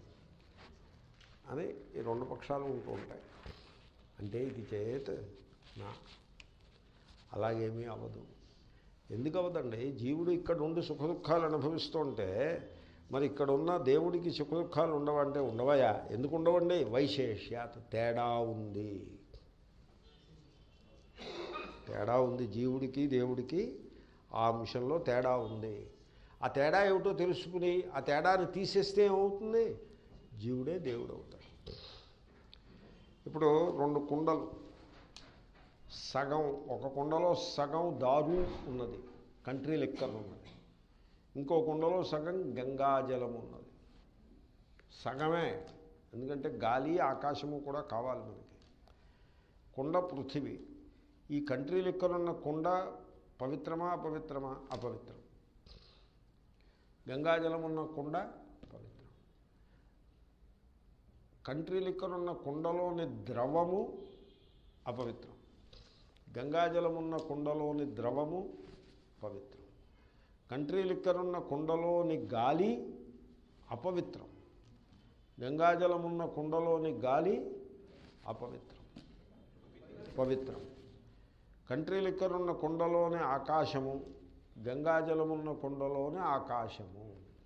అని ఈ రెండు పక్షాలు ఉంటూ ఉంటాయి అంటే ఇది చేత్ నా అలాగేమీ అవ్వదు ఎందుకు అవ్వదండి జీవుడు ఇక్కడ ఉండి సుఖ దుఃఖాలు అనుభవిస్తుంటే మరి ఇక్కడ ఉన్న దేవుడికి సుఖ దుఃఖాలు ఉండవంటే ఉండవయా ఎందుకు ఉండవండి వైశేష్యాత్ తేడా ఉంది తేడా ఉంది జీవుడికి దేవుడికి ఆ అంశంలో తేడా ఉంది ఆ తేడా ఏమిటో తెలుసుకుని ఆ తేడాన్ని తీసేస్తే ఏమవుతుంది జీవుడే దేవుడు అవుతాడు ఇప్పుడు రెండు కుండలు సగం ఒక కుండలో సగం దారు ఉన్నది కంట్రీ లెక్కన ఉన్నది ఇంకో కుండలో సగం గంగాజలం ఉన్నది సగమే ఎందుకంటే గాలి ఆకాశము కూడా కావాలి మనకి కుండ పృథివీ ఈ కంట్రీ లెక్కనున్న కుండ పవిత్రమా అపవిత్రమా అపవిత్రం గంగాజలం ఉన్న కుండ పవిత్రం కంట్రీ లెక్కనున్న కుండలోని ద్రవము అపవిత్రం గంగాజలం ఉన్న కుండలోని ద్రవము పవిత్రం కంట్రీ లిక్కరున్న కుండలోని గాలి అపవిత్రం గంగాజలం ఉన్న కుండలోని గాలి అపవిత్రం పవిత్రం కంట్రీ లిక్కరున్న కుండలోని ఆకాశము గంగాజలమున్న కుండలోని ఆకాశము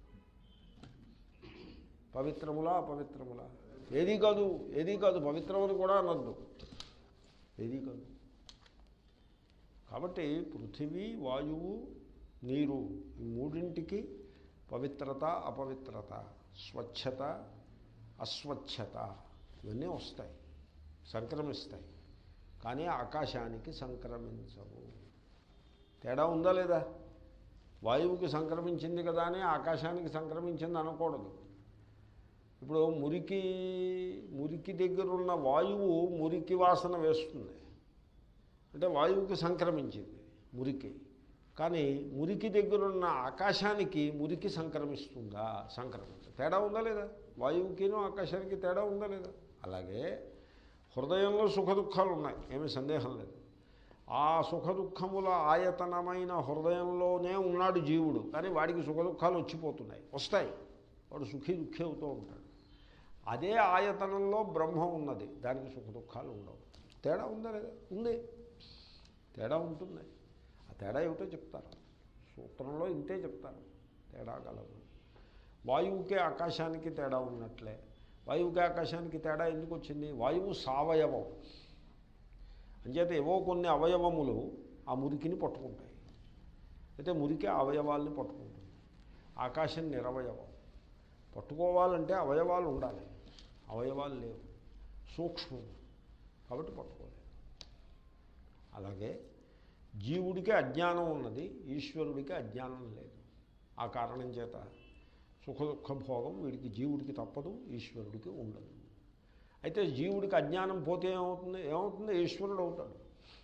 పవిత్రములా అపవిత్రములా ఏది కాదు ఏది కాదు పవిత్రమని కూడా అనద్దు ఏది కాదు కాబట్టి పృథివీ వాయువు నీరు ఈ మూడింటికి పవిత్రత అపవిత్రత స్వచ్ఛత అస్వచ్ఛత ఇవన్నీ వస్తాయి సంక్రమిస్తాయి కానీ ఆకాశానికి సంక్రమించవు తేడా ఉందా లేదా వాయువుకి సంక్రమించింది కదా అని ఆకాశానికి సంక్రమించింది అనకూడదు ఇప్పుడు మురికి మురికి దగ్గర ఉన్న వాయువు మురికి వాసన వేస్తుంది అంటే వాయువుకి సంక్రమించింది మురికి కానీ మురికి దగ్గర ఉన్న ఆకాశానికి మురికి సంక్రమిస్తుందా సంక్రమించ తేడా ఉందా లేదా వాయువుకిను ఆకాశానికి తేడా ఉందా లేదా అలాగే హృదయంలో సుఖ దుఃఖాలు ఉన్నాయి ఏమీ సందేహం లేదు ఆ సుఖ దుఃఖముల ఆయతనమైన హృదయంలోనే ఉన్నాడు జీవుడు కానీ వాడికి సుఖ దుఃఖాలు వచ్చిపోతున్నాయి వస్తాయి వాడు సుఖీ దుఃఖి అవుతూ ఉంటాడు అదే ఆయతనంలో బ్రహ్మ ఉన్నది దానికి సుఖ దుఃఖాలు ఉండవు తేడా ఉందా లేదా ఉంది తేడా ఉంటుంది ఆ తేడా ఏమిటో చెప్తారు సూత్రంలో ఇంతే చెప్తారు తేడా కలదు వాయువుకే ఆకాశానికి తేడా ఉన్నట్లే వాయువుకి ఆకాశానికి తేడా ఎందుకు వచ్చింది వాయువు సావయవం అంచేత ఏవో కొన్ని అవయవములు ఆ మురికిని పట్టుకుంటాయి అయితే మురికి ఆ అవయవాల్ని పట్టుకుంటుంది ఆకాశం నిరవయవం పట్టుకోవాలంటే అవయవాలు ఉండాలి అవయవాలు లేవు సూక్ష్మం కాబట్టి పట్టుకోలేదు అలాగే జీవుడికి అజ్ఞానం ఉన్నది ఈశ్వరుడికి అజ్ఞానం లేదు ఆ కారణం చేత సుఖ దుఃఖ భోగం వీడికి జీవుడికి తప్పదు ఈశ్వరుడికి ఉండదు అయితే జీవుడికి అజ్ఞానం పోతే ఏమవుతుంది ఏమవుతుంది ఈశ్వరుడు అవుతాడు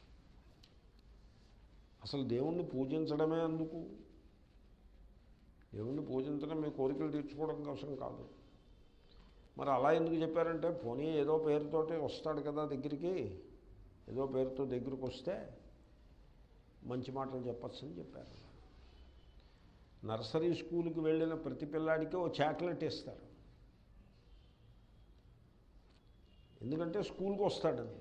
అసలు దేవుణ్ణి పూజించడమే అందుకు దేవుణ్ణి పూజించడం మీ కోరికలు తీర్చుకోవడం కోసం కాదు మరి అలా ఎందుకు చెప్పారంటే పోనీ ఏదో పేరుతోటి వస్తాడు కదా దగ్గరికి ఏదో పేరుతో దగ్గరికి వస్తే మంచి మాటలు చెప్పచ్చు అని చెప్పారు నర్సరీ స్కూల్కి వెళ్ళిన ప్రతి పిల్లాడికి ఓ చాక్లెట్ ఇస్తారు ఎందుకంటే స్కూల్కి వస్తాడని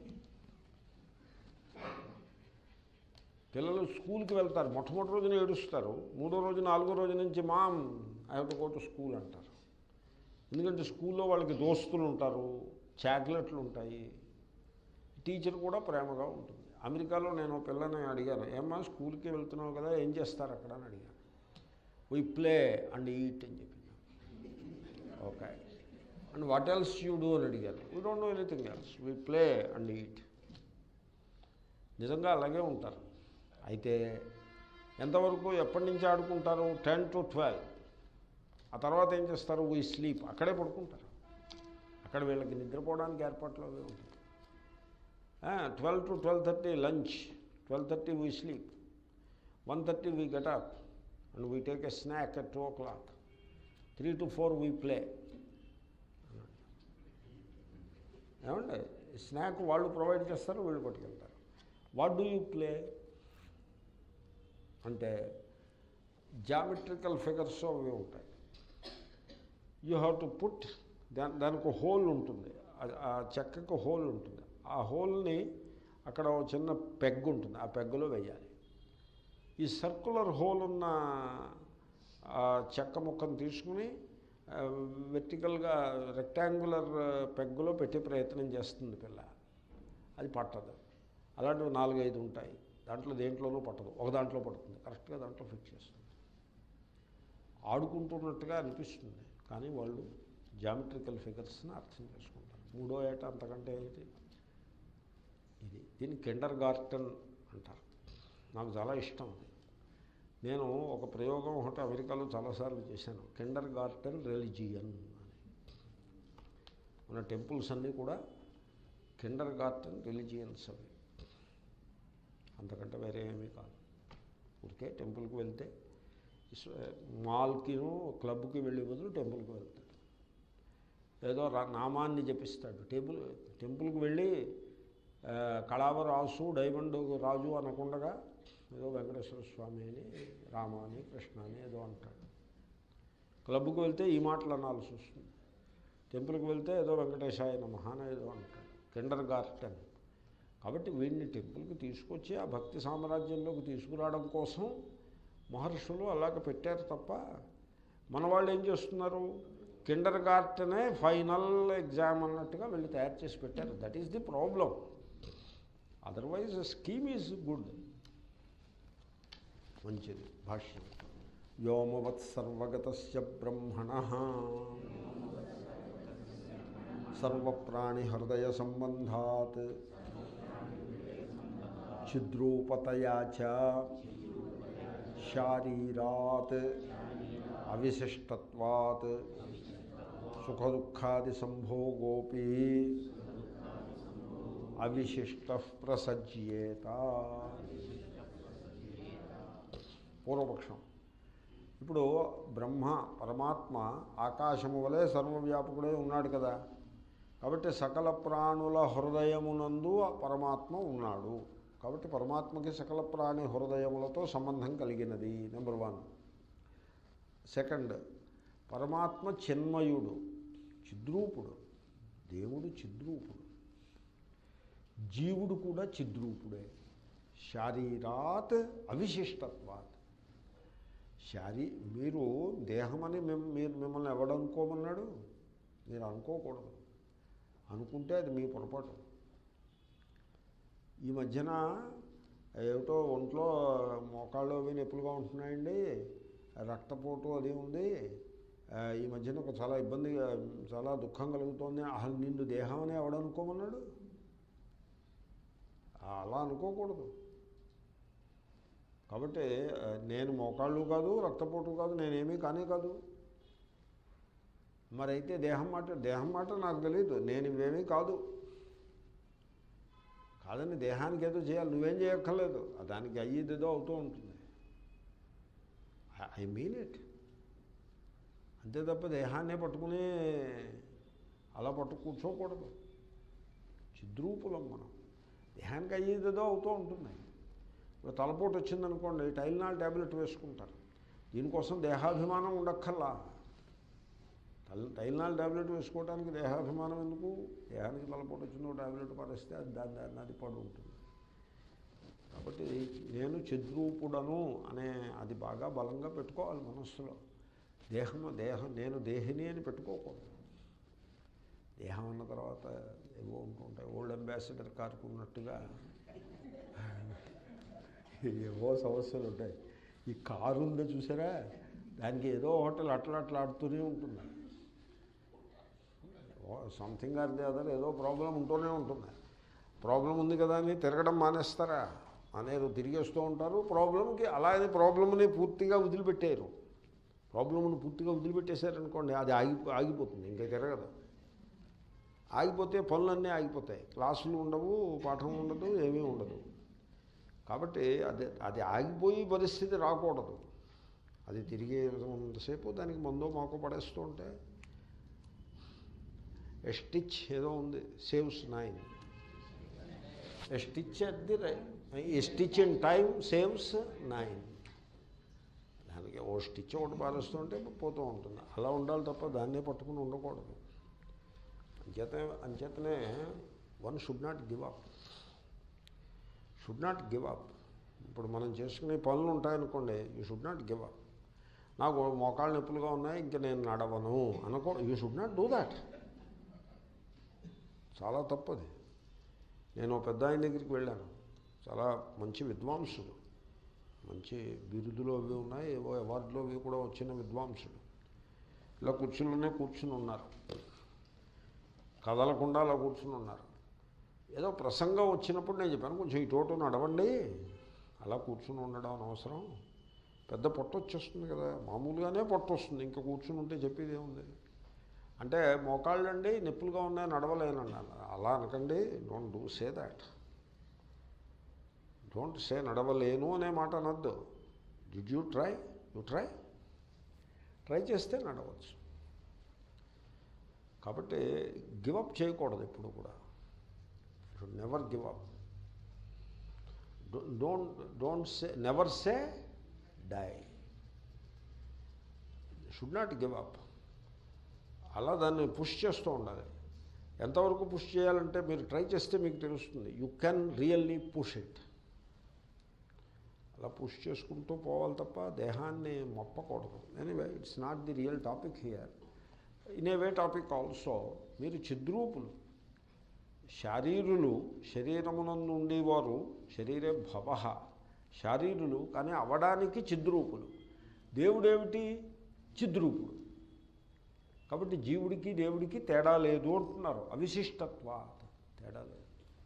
పిల్లలు స్కూల్కి వెళ్తారు మొట్టమొదటి రోజున ఏడుస్తారు మూడో రోజు నాలుగో రోజు నుంచి mom I have to go to school అంటారు ఎందుకంటే స్కూల్లో వాళ్ళకి దోస్తులు ఉంటారు చాక్లెట్లు ఉంటాయి టీచర్ కూడా ప్రేమగా ఉంటుంది అమెరికాలో నేను ఓ పిల్లని అడిగాను ఏమ్మా స్కూల్కి వెళ్తున్నావు కదా ఏం చేస్తారు అక్కడ అని అడిగాను వీ ప్లే అండ్ ఈట్ అని చెప్పింది okay and what else you do అని అడిగాను we don't know anything else we play and eat నిజంగా అలాగే ఉంటారు అయితే ఎంతవరకు ఎప్పటి నుంచి ఆడుకుంటారు టెన్ టు ట్వెల్వ్ ఆ తర్వాత ఏం చేస్తారు వీ స్లీప్ అక్కడే పడుకుంటారు అక్కడ వీళ్ళకి నిద్రపోవడానికి ఏర్పాట్లు అవి ఉంటాయి twelve to twelve thirty lunch twelve thirty we sleep one thirty we get up and we take a snack at two o'clock three to four we play ఏమండి స్నాక్ వాళ్ళు ప్రొవైడ్ చేస్తారు వీళ్ళు పట్టుకెళ్తారు వాట్ డూ యూ ప్లే అంటే geometrical figures అవి ఉంటాయి you have to put దాని దానికి హోల్ ఉంటుంది ఆ- ఆ చెక్కకు హోల్ ఉంటుంది ఆ హోల్ని అక్కడ ఒక చిన్న పెగ్ ఉంటుంది ఆ పెగ్గులో వేయాలి ఈ సర్కులర్ హోల్ ఉన్న ఆ చెక్క ముక్కను తీసుకుని వెర్టికల్గా రెక్టాంగులర్ పెగ్గులో పెట్టే ప్రయత్నం చేస్తుంది పిల్ల అది పట్టదు అలాంటివి నాలుగైదు ఉంటాయి దాంట్లో దేంట్లోనూ పట్టదు ఒక దాంట్లో పడుతుంది కరెక్ట్గా దాంట్లో ఫిక్స్ చేస్తుంది ఆడుకుంటున్నట్టుగా అనిపిస్తుంది కానీ వాళ్ళు జామెట్రికల్ ఫిగర్స్ని అర్థం చేసుకుంటారు మూడో ఏట అంతకంటే ఏంటి ఇది దీన్ని కిండర్ గార్టెన్ అంటారు నాకు చాలా ఇష్టం అది నేను ఒక ప్రయోగం ఒకటి అమెరికాలో చాలాసార్లు చేశాను కిండర్ గార్టెన్ రెలిజియన్ అని మన టెంపుల్స్ అన్నీ కూడా కిండర్ గార్టెన్ రిలిజియన్స్ అవి అంతకంటే వేరే ఏమీ కాదు ఊరికే టెంపుల్కి వెళ్తే ఇస్- మాల్కిను క్లబ్కి వెళ్ళే బదులు టెంపుల్కి వెళ్తాడు ఏదో రా- నామాన్ని జపిస్తాడు టెంపుల్ టెంపుల్కి వెళ్ళి ఆ, కళావ రాసు డైమండ్ రాజు అనకుండగా ఏదో వెంకటేశ్వర స్వామి అని రామ అని కృష్ణ అని ఏదో అంటాడు క్లబ్కి వెళ్తే ఈ మాటలు అనాల్సి వస్తుంది టెంపుల్కి వెళ్తే ఏదో వెంకటేశాయ నమః అని ఏదో అంటాడు కిండర్ గార్టెన్ కాబట్టి వీడిని టెంపుల్కి తీసుకొచ్చి ఆ భక్తి సామ్రాజ్యంలోకి తీసుకురావడం కోసం మహర్షులు అలాగ పెట్టారు తప్ప మన వాళ్ళు ఏం చేస్తున్నారు కిండర్ గార్టెనే ఫైనల్ ఎగ్జామ్ అన్నట్టుగా వీళ్ళు తయారు చేసి పెట్టారు that is the problem otherwise scheme is good మంచిది భాష్యం వ్యోమవత్ బ్రహ్మణ సర్వప్రాణిహృదయ సంబంధాత్ చిద్రూపతయా చ శారీరాత్ అవిశిష్టత్వాత్ సుఖదుఖాది సంభోగోపి అవిశిష్ట ప్రసజ్యేత పూర్వపక్షం ఇప్పుడు బ్రహ్మ పరమాత్మ ఆకాశము వలె సర్వవ్యాపకుడే ఉన్నాడు కదా కాబట్టి సకల ప్రాణుల హృదయమునందు ఆ పరమాత్మ ఉన్నాడు కాబట్టి పరమాత్మకి సకల ప్రాణి హృదయములతో సంబంధం కలిగినది నెంబర్ వన్ సెకండ్ పరమాత్మ చిన్మయుడు చిద్రూపుడు దేవుడు చిద్రూపుడు జీవుడు కూడా చిద్రూపుడే శారీరాత్ అవిశిష్టత్వాత్ శారీ మీరు దేహమని మిమ్ మీరు మిమ్మల్ని ఎవడనుకోమన్నాడు మీరు అనుకోకూడదు అనుకుంటే అది మీ పొరపాటు ఈ మధ్యన ఏమిటో ఒంట్లో మోకాళ్ళు అవి నొప్పులుగా ఉంటున్నాయండి రక్తపోటు అది ఉంది ఆ, ఈ మధ్యన ఒక చాలా ఇబ్బందిగా చాలా దుఃఖం కలుగుతోంది అసలు నిన్ను దేహం అని ఎవడనుకోమన్నాడు అలా అనుకోకూడదు కాబట్టి ఆ, నేను మోకాళ్ళు కాదు రక్తపోటు కాదు నేనేమీ కానే కాదు మరైతే దేహం మాట దేహం మాట నాకు తెలియదు నేను ఇవేమీ కాదు కాదని దేహానికి ఏదో చేయాలి నువ్వేం చేయక్కర్లేదు ఆ దానికి అయ్యేదేదో అవుతూ ఉంటుంది ఐ మీన్ ఇట్ అంతే తప్ప దేహాన్నే పట్టుకుని అలా పట్టు కూర్చోకూడదు చిద్రూపులం మనం దేహానికి అయ్యేదేదో అవుతూ ఉంటుంది ఇప్పుడు తలపోటు వచ్చిందనుకోండి టైల్నాల్ ట్యాబ్లెట్ వేసుకుంటారు దీనికోసం దేహాభిమానం ఉండక్కర్లా తల టైల్నాల్ ట్యాబ్లెట్ వేసుకోవడానికి దేహాభిమానం ఎందుకు దేహానికి తలపోటు వచ్చిందో ట్యాబ్లెట్ పారేస్తే అది దాని దాన్ని అది పడి ఉంటుంది కాబట్టి నేను చిద్రూపుడను అనే అది బాగా బలంగా పెట్టుకోవాలి మనస్సులో దేహము దేహం నేను దేహిని అని పెట్టుకోకూడదు దేహం అన్న తర్వాత ఏవో ఉంటుంటాయి ఓల్డ్ అంబాసిడర్ కారుకున్నట్టుగా ఏవో సమస్యలు ఉంటాయి ఈ కారు ఉందో చూసారా దానికి ఏదో హోటల్ అట్లా అట్లా ఆడుతూనే ఉంటుంది సంథింగ్ ఆర్ ది అదర్ ఏదో ప్రాబ్లం ఉంటూనే ఉంటుంది ప్రాబ్లం ఉంది కదా అని తిరగడం మానేస్తారా అనేది తిరిగేస్తూ ఉంటారు ప్రాబ్లంకి అలాగే ప్రాబ్లమ్ని పూర్తిగా వదిలిపెట్టారు ప్రాబ్లమ్ని పూర్తిగా వదిలిపెట్టేశారనుకోండి అది ఆగి ఆగిపోతుంది ఇంకా తిరగదు ఆగిపోతే పనులన్నీ ఆగిపోతాయి క్లాసులు ఉండవు పాఠం ఉండదు ఏమీ ఉండదు కాబట్టి అది అది ఆగిపోయి పరిస్థితి రాకూడదు అది తిరిగే ఉన్నంతసేపు దానికి మందో మాకో పడేస్తూ ఉంటే ఎ స్టిచ్ ఏదో ఉంది saves nine a stitch at the a stitch in time saves nine దానికి ఓ స్టిచ్ ఒకటి పారేస్తుంటే పోతూ ఉంటుంది అలా ఉండాలి తప్ప దాన్నే పట్టుకుని ఉండకూడదు అంచేత అంచేతనే one should not give up should not give up ఇప్పుడు మనం చేసుకునే పనులు ఉంటాయనుకోండి you should not give up నాకు మోకాళ్ళు నొప్పులుగా ఉన్నాయి ఇంకా నేను నడవను అనుకో you should not do that చాలా తప్పది నేను ఓ పెద్ద ఆయన దగ్గరికి వెళ్ళాను చాలా మంచి విద్వాంసుడు మంచి బిరుదులు అవి ఉన్నాయి ఏవో అవార్డులు అవి కూడా వచ్చిన విద్వాంసుడు ఇలా కుర్చీలోనే కూర్చుని ఉన్నారు కదలకుండా అలా కూర్చుని ఉన్నారు ఏదో ప్రసంగం వచ్చినప్పుడు నేను చెప్పాను కొంచెం ఈ టోటు నడవండి అలా కూర్చుని ఉండడం అనవసరం పెద్ద పొట్ట వచ్చేస్తుంది కదా మామూలుగానే పొట్ట వస్తుంది ఇంకా కూర్చుని ఉంటే చెప్పేది ఏముంది అంటే మోకాళ్ళండి నొప్పులుగా ఉన్నాయి నడవలేనన్నాను అలా అనకండి don't do say that don't say నడవలేను అనే మాట అనొద్దు did you try you try try చేస్తే నడవచ్చు కాబట్టి గివప్ చేయకూడదు ఎప్పుడు కూడా should never give up don't don't say never say die should not give up అలా దాన్ని పుష్ చేస్తూ ఉండాలి ఎంతవరకు పుష్ చేయాలంటే మీరు ట్రై చేస్తే మీకు తెలుస్తుంది you can really push it అలా పుష్ చేసుకుంటూ పోవాలి తప్ప దేహాన్ని మొప్పకూడదు anyway it's not the real topic here in a way topic also మీరు చిద్రూపులు శారీరులు శరీరమునందు ఉండేవారు శరీరే భవ శారీరులు కానీ అవడానికి చిద్రూపులు దేవుడేమిటి చిద్రూపుడు కాబట్టి జీవుడికి దేవుడికి తేడా లేదు అంటున్నారు అవిశిష్టత్వ తేడా లేదు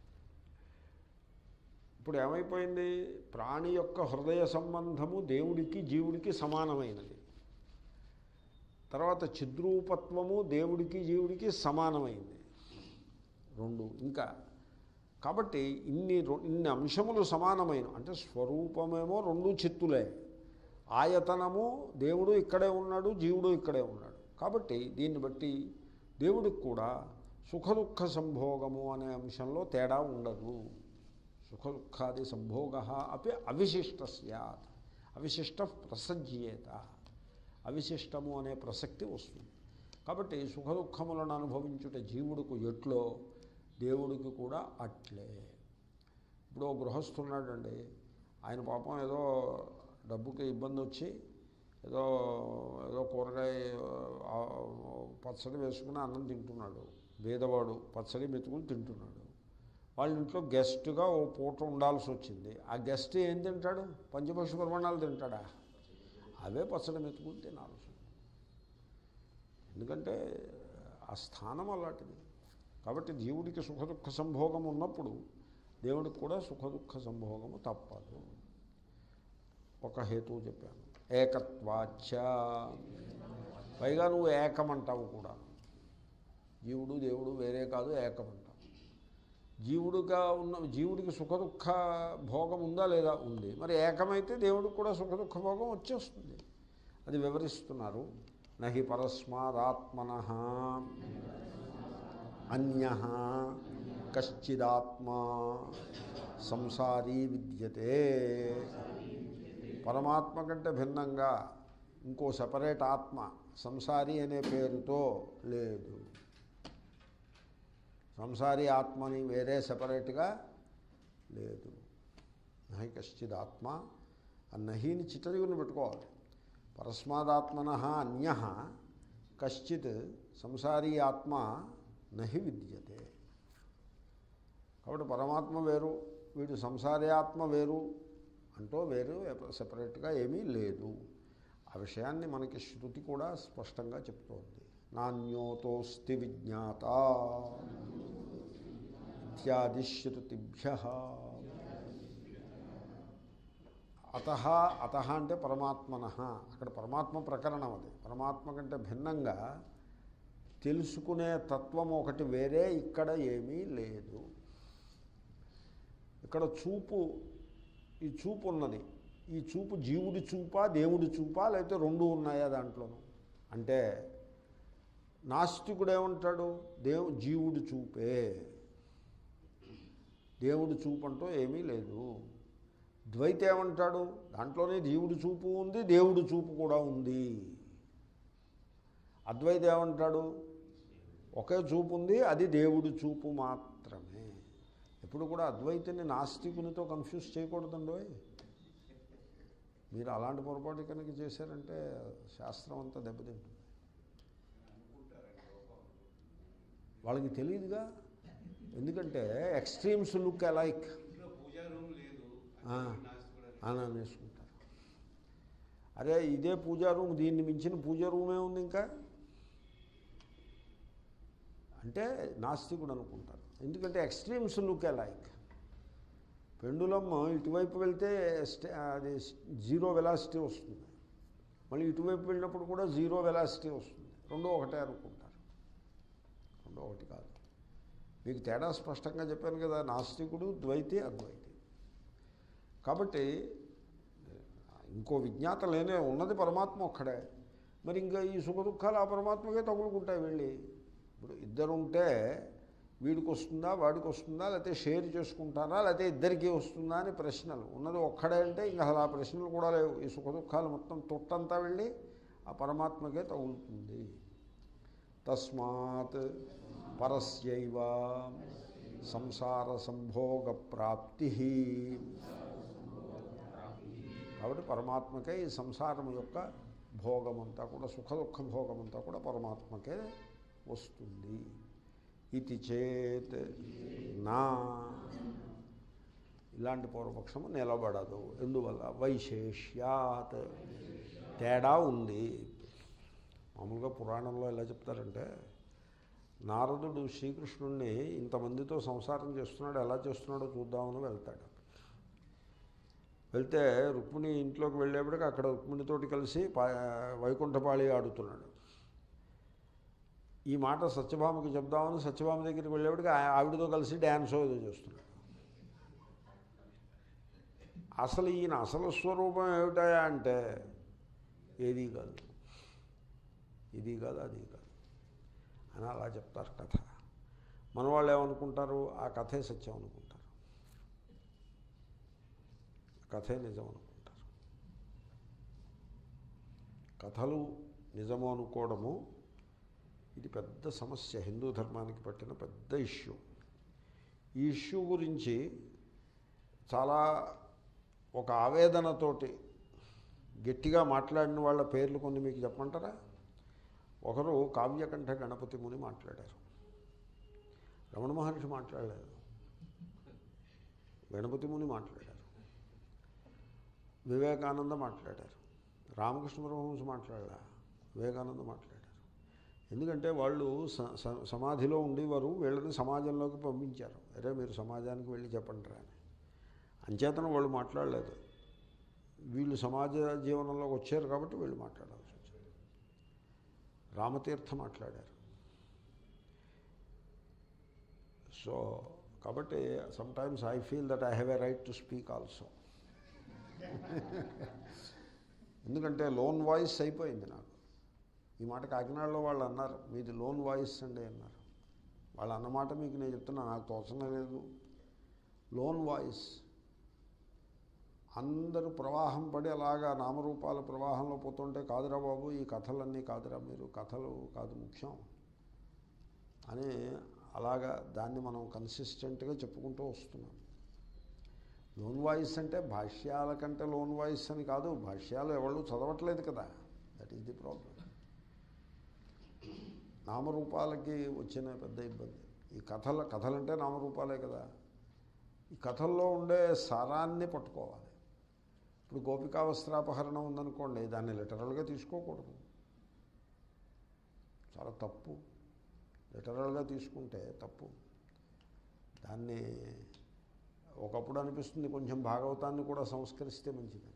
ఇప్పుడు ఏమైపోయింది ప్రాణి యొక్క హృదయ సంబంధము దేవుడికి జీవుడికి సమానమైనది తర్వాత చిద్రూపత్వము దేవుడికి జీవుడికి సమానమైంది రెండు ఇంకా కాబట్టి ఇన్ని రొ- ఇన్ని అంశములు సమానమైన అంటే స్వరూపమేమో రెండు చిత్తులే ఆయతనము దేవుడు ఇక్కడే ఉన్నాడు జీవుడు ఇక్కడే ఉన్నాడు కాబట్టి దీన్ని బట్టి దేవుడికి కూడా సుఖదుఖ సంభోగము అనే అంశంలో తేడా ఉండదు సుఖదుఖాది సంభోగ అపి అవిశిష్ట సత్ అవిశిష్ట ప్రసజ్యేత అవిశిష్టము అనే ప్రసక్తి వస్తుంది కాబట్టి సుఖదుఖములను అనుభవించుట జీవుడికి ఎట్లో దేవుడికి కూడా అట్లే ఇప్పుడు ఓ గృహస్థున్నాడండి ఆయన పాపం ఏదో డబ్బుకి ఇబ్బంది వచ్చి ఏదో ఏదో కూరగాయ ఆ, పచ్చడి వేసుకుని అన్నం తింటున్నాడు బీదవాడు పచ్చడి మెతుకుని తింటున్నాడు వాళ్ళ ఇంట్లో గెస్ట్గా ఓ పూట ఉండాల్సి వచ్చింది ఆ గెస్ట్ ఏం తింటాడు పంచపక్షి ప్రమాణాలు తింటాడా అవే పచ్చడి మెతుకుని తినాల్సి ఉంది. ఎందుకంటే ఆ స్థానం అలాంటిది కాబట్టి జీవుడికి సుఖదుఖ సంభోగం ఉన్నప్పుడు దేవుడికి కూడా సుఖదుఖ సంభోగము తప్పదు ఒక హేతువు చెప్పాను ఏకత్వాచ పైగా నువ్వు ఏకమంటావు కూడా జీవుడు దేవుడు వేరే కాదు ఏకమంటావు జీవుడుగా ఉన్న జీవుడికి సుఖదుఖ భోగం ఉందా లేదా ఉంది మరి ఏకమైతే దేవుడికి కూడా సుఖదుఖ భోగం వచ్చేస్తుంది అది వివరిస్తున్నారు నహి పరస్మాదాత్మన అన్య కశ్చిదాత్మా సంసారీ విద్యతే పరమాత్మ కంటే భిన్నంగా ఇంకో సపరేట్ ఆత్మ సంసారి అనే పేరుతో లేదు సంసారి ఆత్మని వేరే సపరేట్గా లేదు నహి కశ్చిద్ ఆత్మ ఆ నహిని చిట్టదిగుని పెట్టుకోవాలి పరస్మాదాత్మన అన్య కశ్చిత్ సంసారీ ఆత్మ నహి విద్యతే కాబట్టి పరమాత్మ వేరు వీడు సంసారీ ఆత్మ వేరు అంటూ వేరు సపరేట్గా ఏమీ లేదు ఆ విషయాన్ని మనకి శృతి కూడా స్పష్టంగా చెప్తోంది నాణ్యోతోస్తి విజ్ఞాత ఇత్యాది శృతిభ్య అత అత అంటే పరమాత్మన అక్కడ పరమాత్మ ప్రకరణం అది పరమాత్మ కంటే భిన్నంగా తెలుసుకునే తత్వం ఒకటి వేరే ఇక్కడ ఏమీ లేదు ఇక్కడ చూపు ఈ చూపు ఉన్నది ఈ చూపు జీవుడి చూపా దేవుడి చూపా లేకపోతే రెండు ఉన్నాయా దాంట్లోనూ అంటే నాస్తికుడు ఏమంటాడు దేవు జీవుడి చూపే దేవుడి చూపు అంటూ ఏమీ లేదు ద్వైత ఏమంటాడు దాంట్లోనే జీవుడి చూపు ఉంది దేవుడి చూపు కూడా ఉంది అద్వైత ఏమంటాడు ఒకే చూపు ఉంది అది దేవుడి చూపు మాత్రమే ఎప్పుడు కూడా అద్వైతుని నాస్తికునితో కన్ఫ్యూజ్ చేయకూడదండి మీరు అలాంటి పొరపాటు కనుక చేశారంటే శాస్త్రం అంతా దెబ్బతింటుంది వాళ్ళకి తెలియదుగా ఎందుకంటే ఎక్స్ట్రీమ్స్ లుక్ అలైక్ ఇంట్లో పూజా రూమ్ లేదు ఆ. నాస్తికుడు అని అనేసుకుంటారు అరే ఇదే పూజా రూమ్ దీన్ని మించిన పూజా రూమే ఉంది ఇంకా అంటే నాస్తికుడు అనుకుంటారు ఎందుకంటే ఎక్స్ట్రీమ్స్ లుక్ లైక్ పెండులమ్మ ఇటువైపు వెళ్తే స్టే- అది జీరో వెలాసిటీ వస్తుంది మళ్ళీ ఇటువైపు వెళ్ళినప్పుడు కూడా జీరో వెలాసిటీ వస్తుంది రెండో ఒకటే అనుకుంటారు రెండో ఒకటి కాదు మీకు తేడా స్పష్టంగా చెప్పాను కదా నాస్తికుడు ద్వైతి అద్వైతి కాబట్టి ఇంకో విజ్ఞాత లేనే ఉన్నది పరమాత్మ ఒక్కడే మరి ఇంకా ఈ సుఖ దుఃఖాలు ఆ పరమాత్మకే తగులుకుంటాయి వెళ్ళి ఇప్పుడు ఇద్దరు ఉంటే వీడికి వస్తుందా వాడికి వస్తుందా లేకపోతే షేర్ చేసుకుంటారా లేకపోతే ఇద్దరికీ వస్తుందా అని ప్రశ్నలు ఉన్నది ఒక్కడే అంటే ఇంకా అసలు ఆ ప్రశ్నలు కూడా లేవు ఈ సుఖ దుఃఖాలు మొత్తం తొట్టంతా వెళ్ళి ఆ పరమాత్మకే తగులుతుంది తస్మాత్ పరస్యైవ సంసార సంభోగ ప్రాప్తి కాబట్టి పరమాత్మకే ఈ సంసారం యొక్క భోగమంతా కూడా సుఖ దుఃఖ భోగమంతా కూడా పరమాత్మకే వస్తుంది ఇది చేత్ నా ఇలాంటి పూర్వపక్షము నిలబడదు ఎందువల్ల వైశేష్యాత్ తేడా ఉంది మామూలుగా పురాణంలో ఎలా చెప్తారంటే నారదుడు శ్రీకృష్ణుణ్ణి ఇంతమందితో సంసారం చేస్తున్నాడు ఎలా చేస్తున్నాడో చూద్దామని వెళ్తాడు వెళ్తే రుక్మిణి ఇంట్లోకి వెళ్ళేప్పటికి అక్కడ రుక్మిణితోటి కలిసి పా వైకుంఠపాళి ఆడుతున్నాడు ఈ మాట సత్యభామకి చెప్దామని సత్యభామ దగ్గరికి వెళ్ళేప్పటికి ఆ- ఆవిడతో కలిసి డ్యాన్స్ ఏదో చేస్తున్నాడు అసలు ఈయన అసలు స్వరూపం ఏమిటాయా అంటే ఏది కాదు ఇది కాదు అది కాదు అని అలా చెప్తారు కథ మన వాళ్ళు ఏమనుకుంటారు ఆ కథే సత్యం అనుకుంటారు కథే నిజం అనుకుంటారు కథలు నిజము అనుకోవడము ఇది పెద్ద సమస్య హిందూ ధర్మానికి పట్టిన పెద్ద ఇష్యూ ఈ ఇష్యూ గురించి చాలా ఒక ఆవేదనతోటి గట్టిగా మాట్లాడిన వాళ్ళ పేర్లు కొన్ని మీకు చెప్పమంటారా ఒకరు కావ్యకంఠ గణపతి ముని మాట్లాడారు రమణ మహర్షి మాట్లాడలేదు గణపతి ముని మాట్లాడారు వివేకానంద మాట్లాడారు రామకృష్ణ పరమహంస మాట్లాడలా వివేకానంద మాట్లాడారు ఎందుకంటే వాళ్ళు స- స- సమాధిలో ఉండేవారు వీళ్ళని సమాజంలోకి పంపించారు అరే మీరు సమాజానికి వెళ్ళి చెప్పండి రా అని అంచేతన వాళ్ళు మాట్లాడలేదు వీళ్ళు సమాజ జీవనంలోకి వచ్చారు కాబట్టి వీళ్ళు మాట్లాడాల్సి వచ్చింది రామతీర్థ మాట్లాడారు సో కాబట్టి sometimes I feel that I have a right to speak also ఎందుకంటే లోన్ వాయిస్ అయిపోయింది నాకు ఈ మాట కాకినాడలో వాళ్ళు అన్నారు మీది లోన్ వాయిస్ అండి అన్నారు వాళ్ళు అన్నమాట మీకు నేను చెప్తున్నా నాకు తోచనే లేదు లోన్ వాయిస్ అందరూ ప్రవాహం పడి అలాగా నామరూపాల ప్రవాహంలో పోతుంటే కాదురా బాబు ఈ కథలన్నీ కాదురా మీరు కథలు కాదు ముఖ్యం అని అలాగా దాన్ని మనం కన్సిస్టెంట్గా చెప్పుకుంటూ వస్తున్నాం లోన్ వాయిస్ అంటే భాష్యాల కంటే లోన్ వాయిస్ అని కాదు భాష్యాలు ఎవరు చదవట్లేదు కదా దట్ ఈస్ ది ప్రాబ్లం నామరూపాలకి వచ్చిన పెద్ద ఇబ్బంది ఈ కథల కథలంటే నామరూపాలే కదా ఈ కథల్లో ఉండే సారాన్ని పట్టుకోవాలి ఇప్పుడు గోపికా వస్త్రాపహరణం ఉందనుకోండి దాన్ని లిటరల్గా తీసుకోకూడదు చాలా తప్పు లిటరల్గా తీసుకుంటే తప్పు దాన్ని ఒకప్పుడు అనిపిస్తుంది కొంచెం భాగవతాన్ని కూడా సంస్కరిస్తే మంచిదని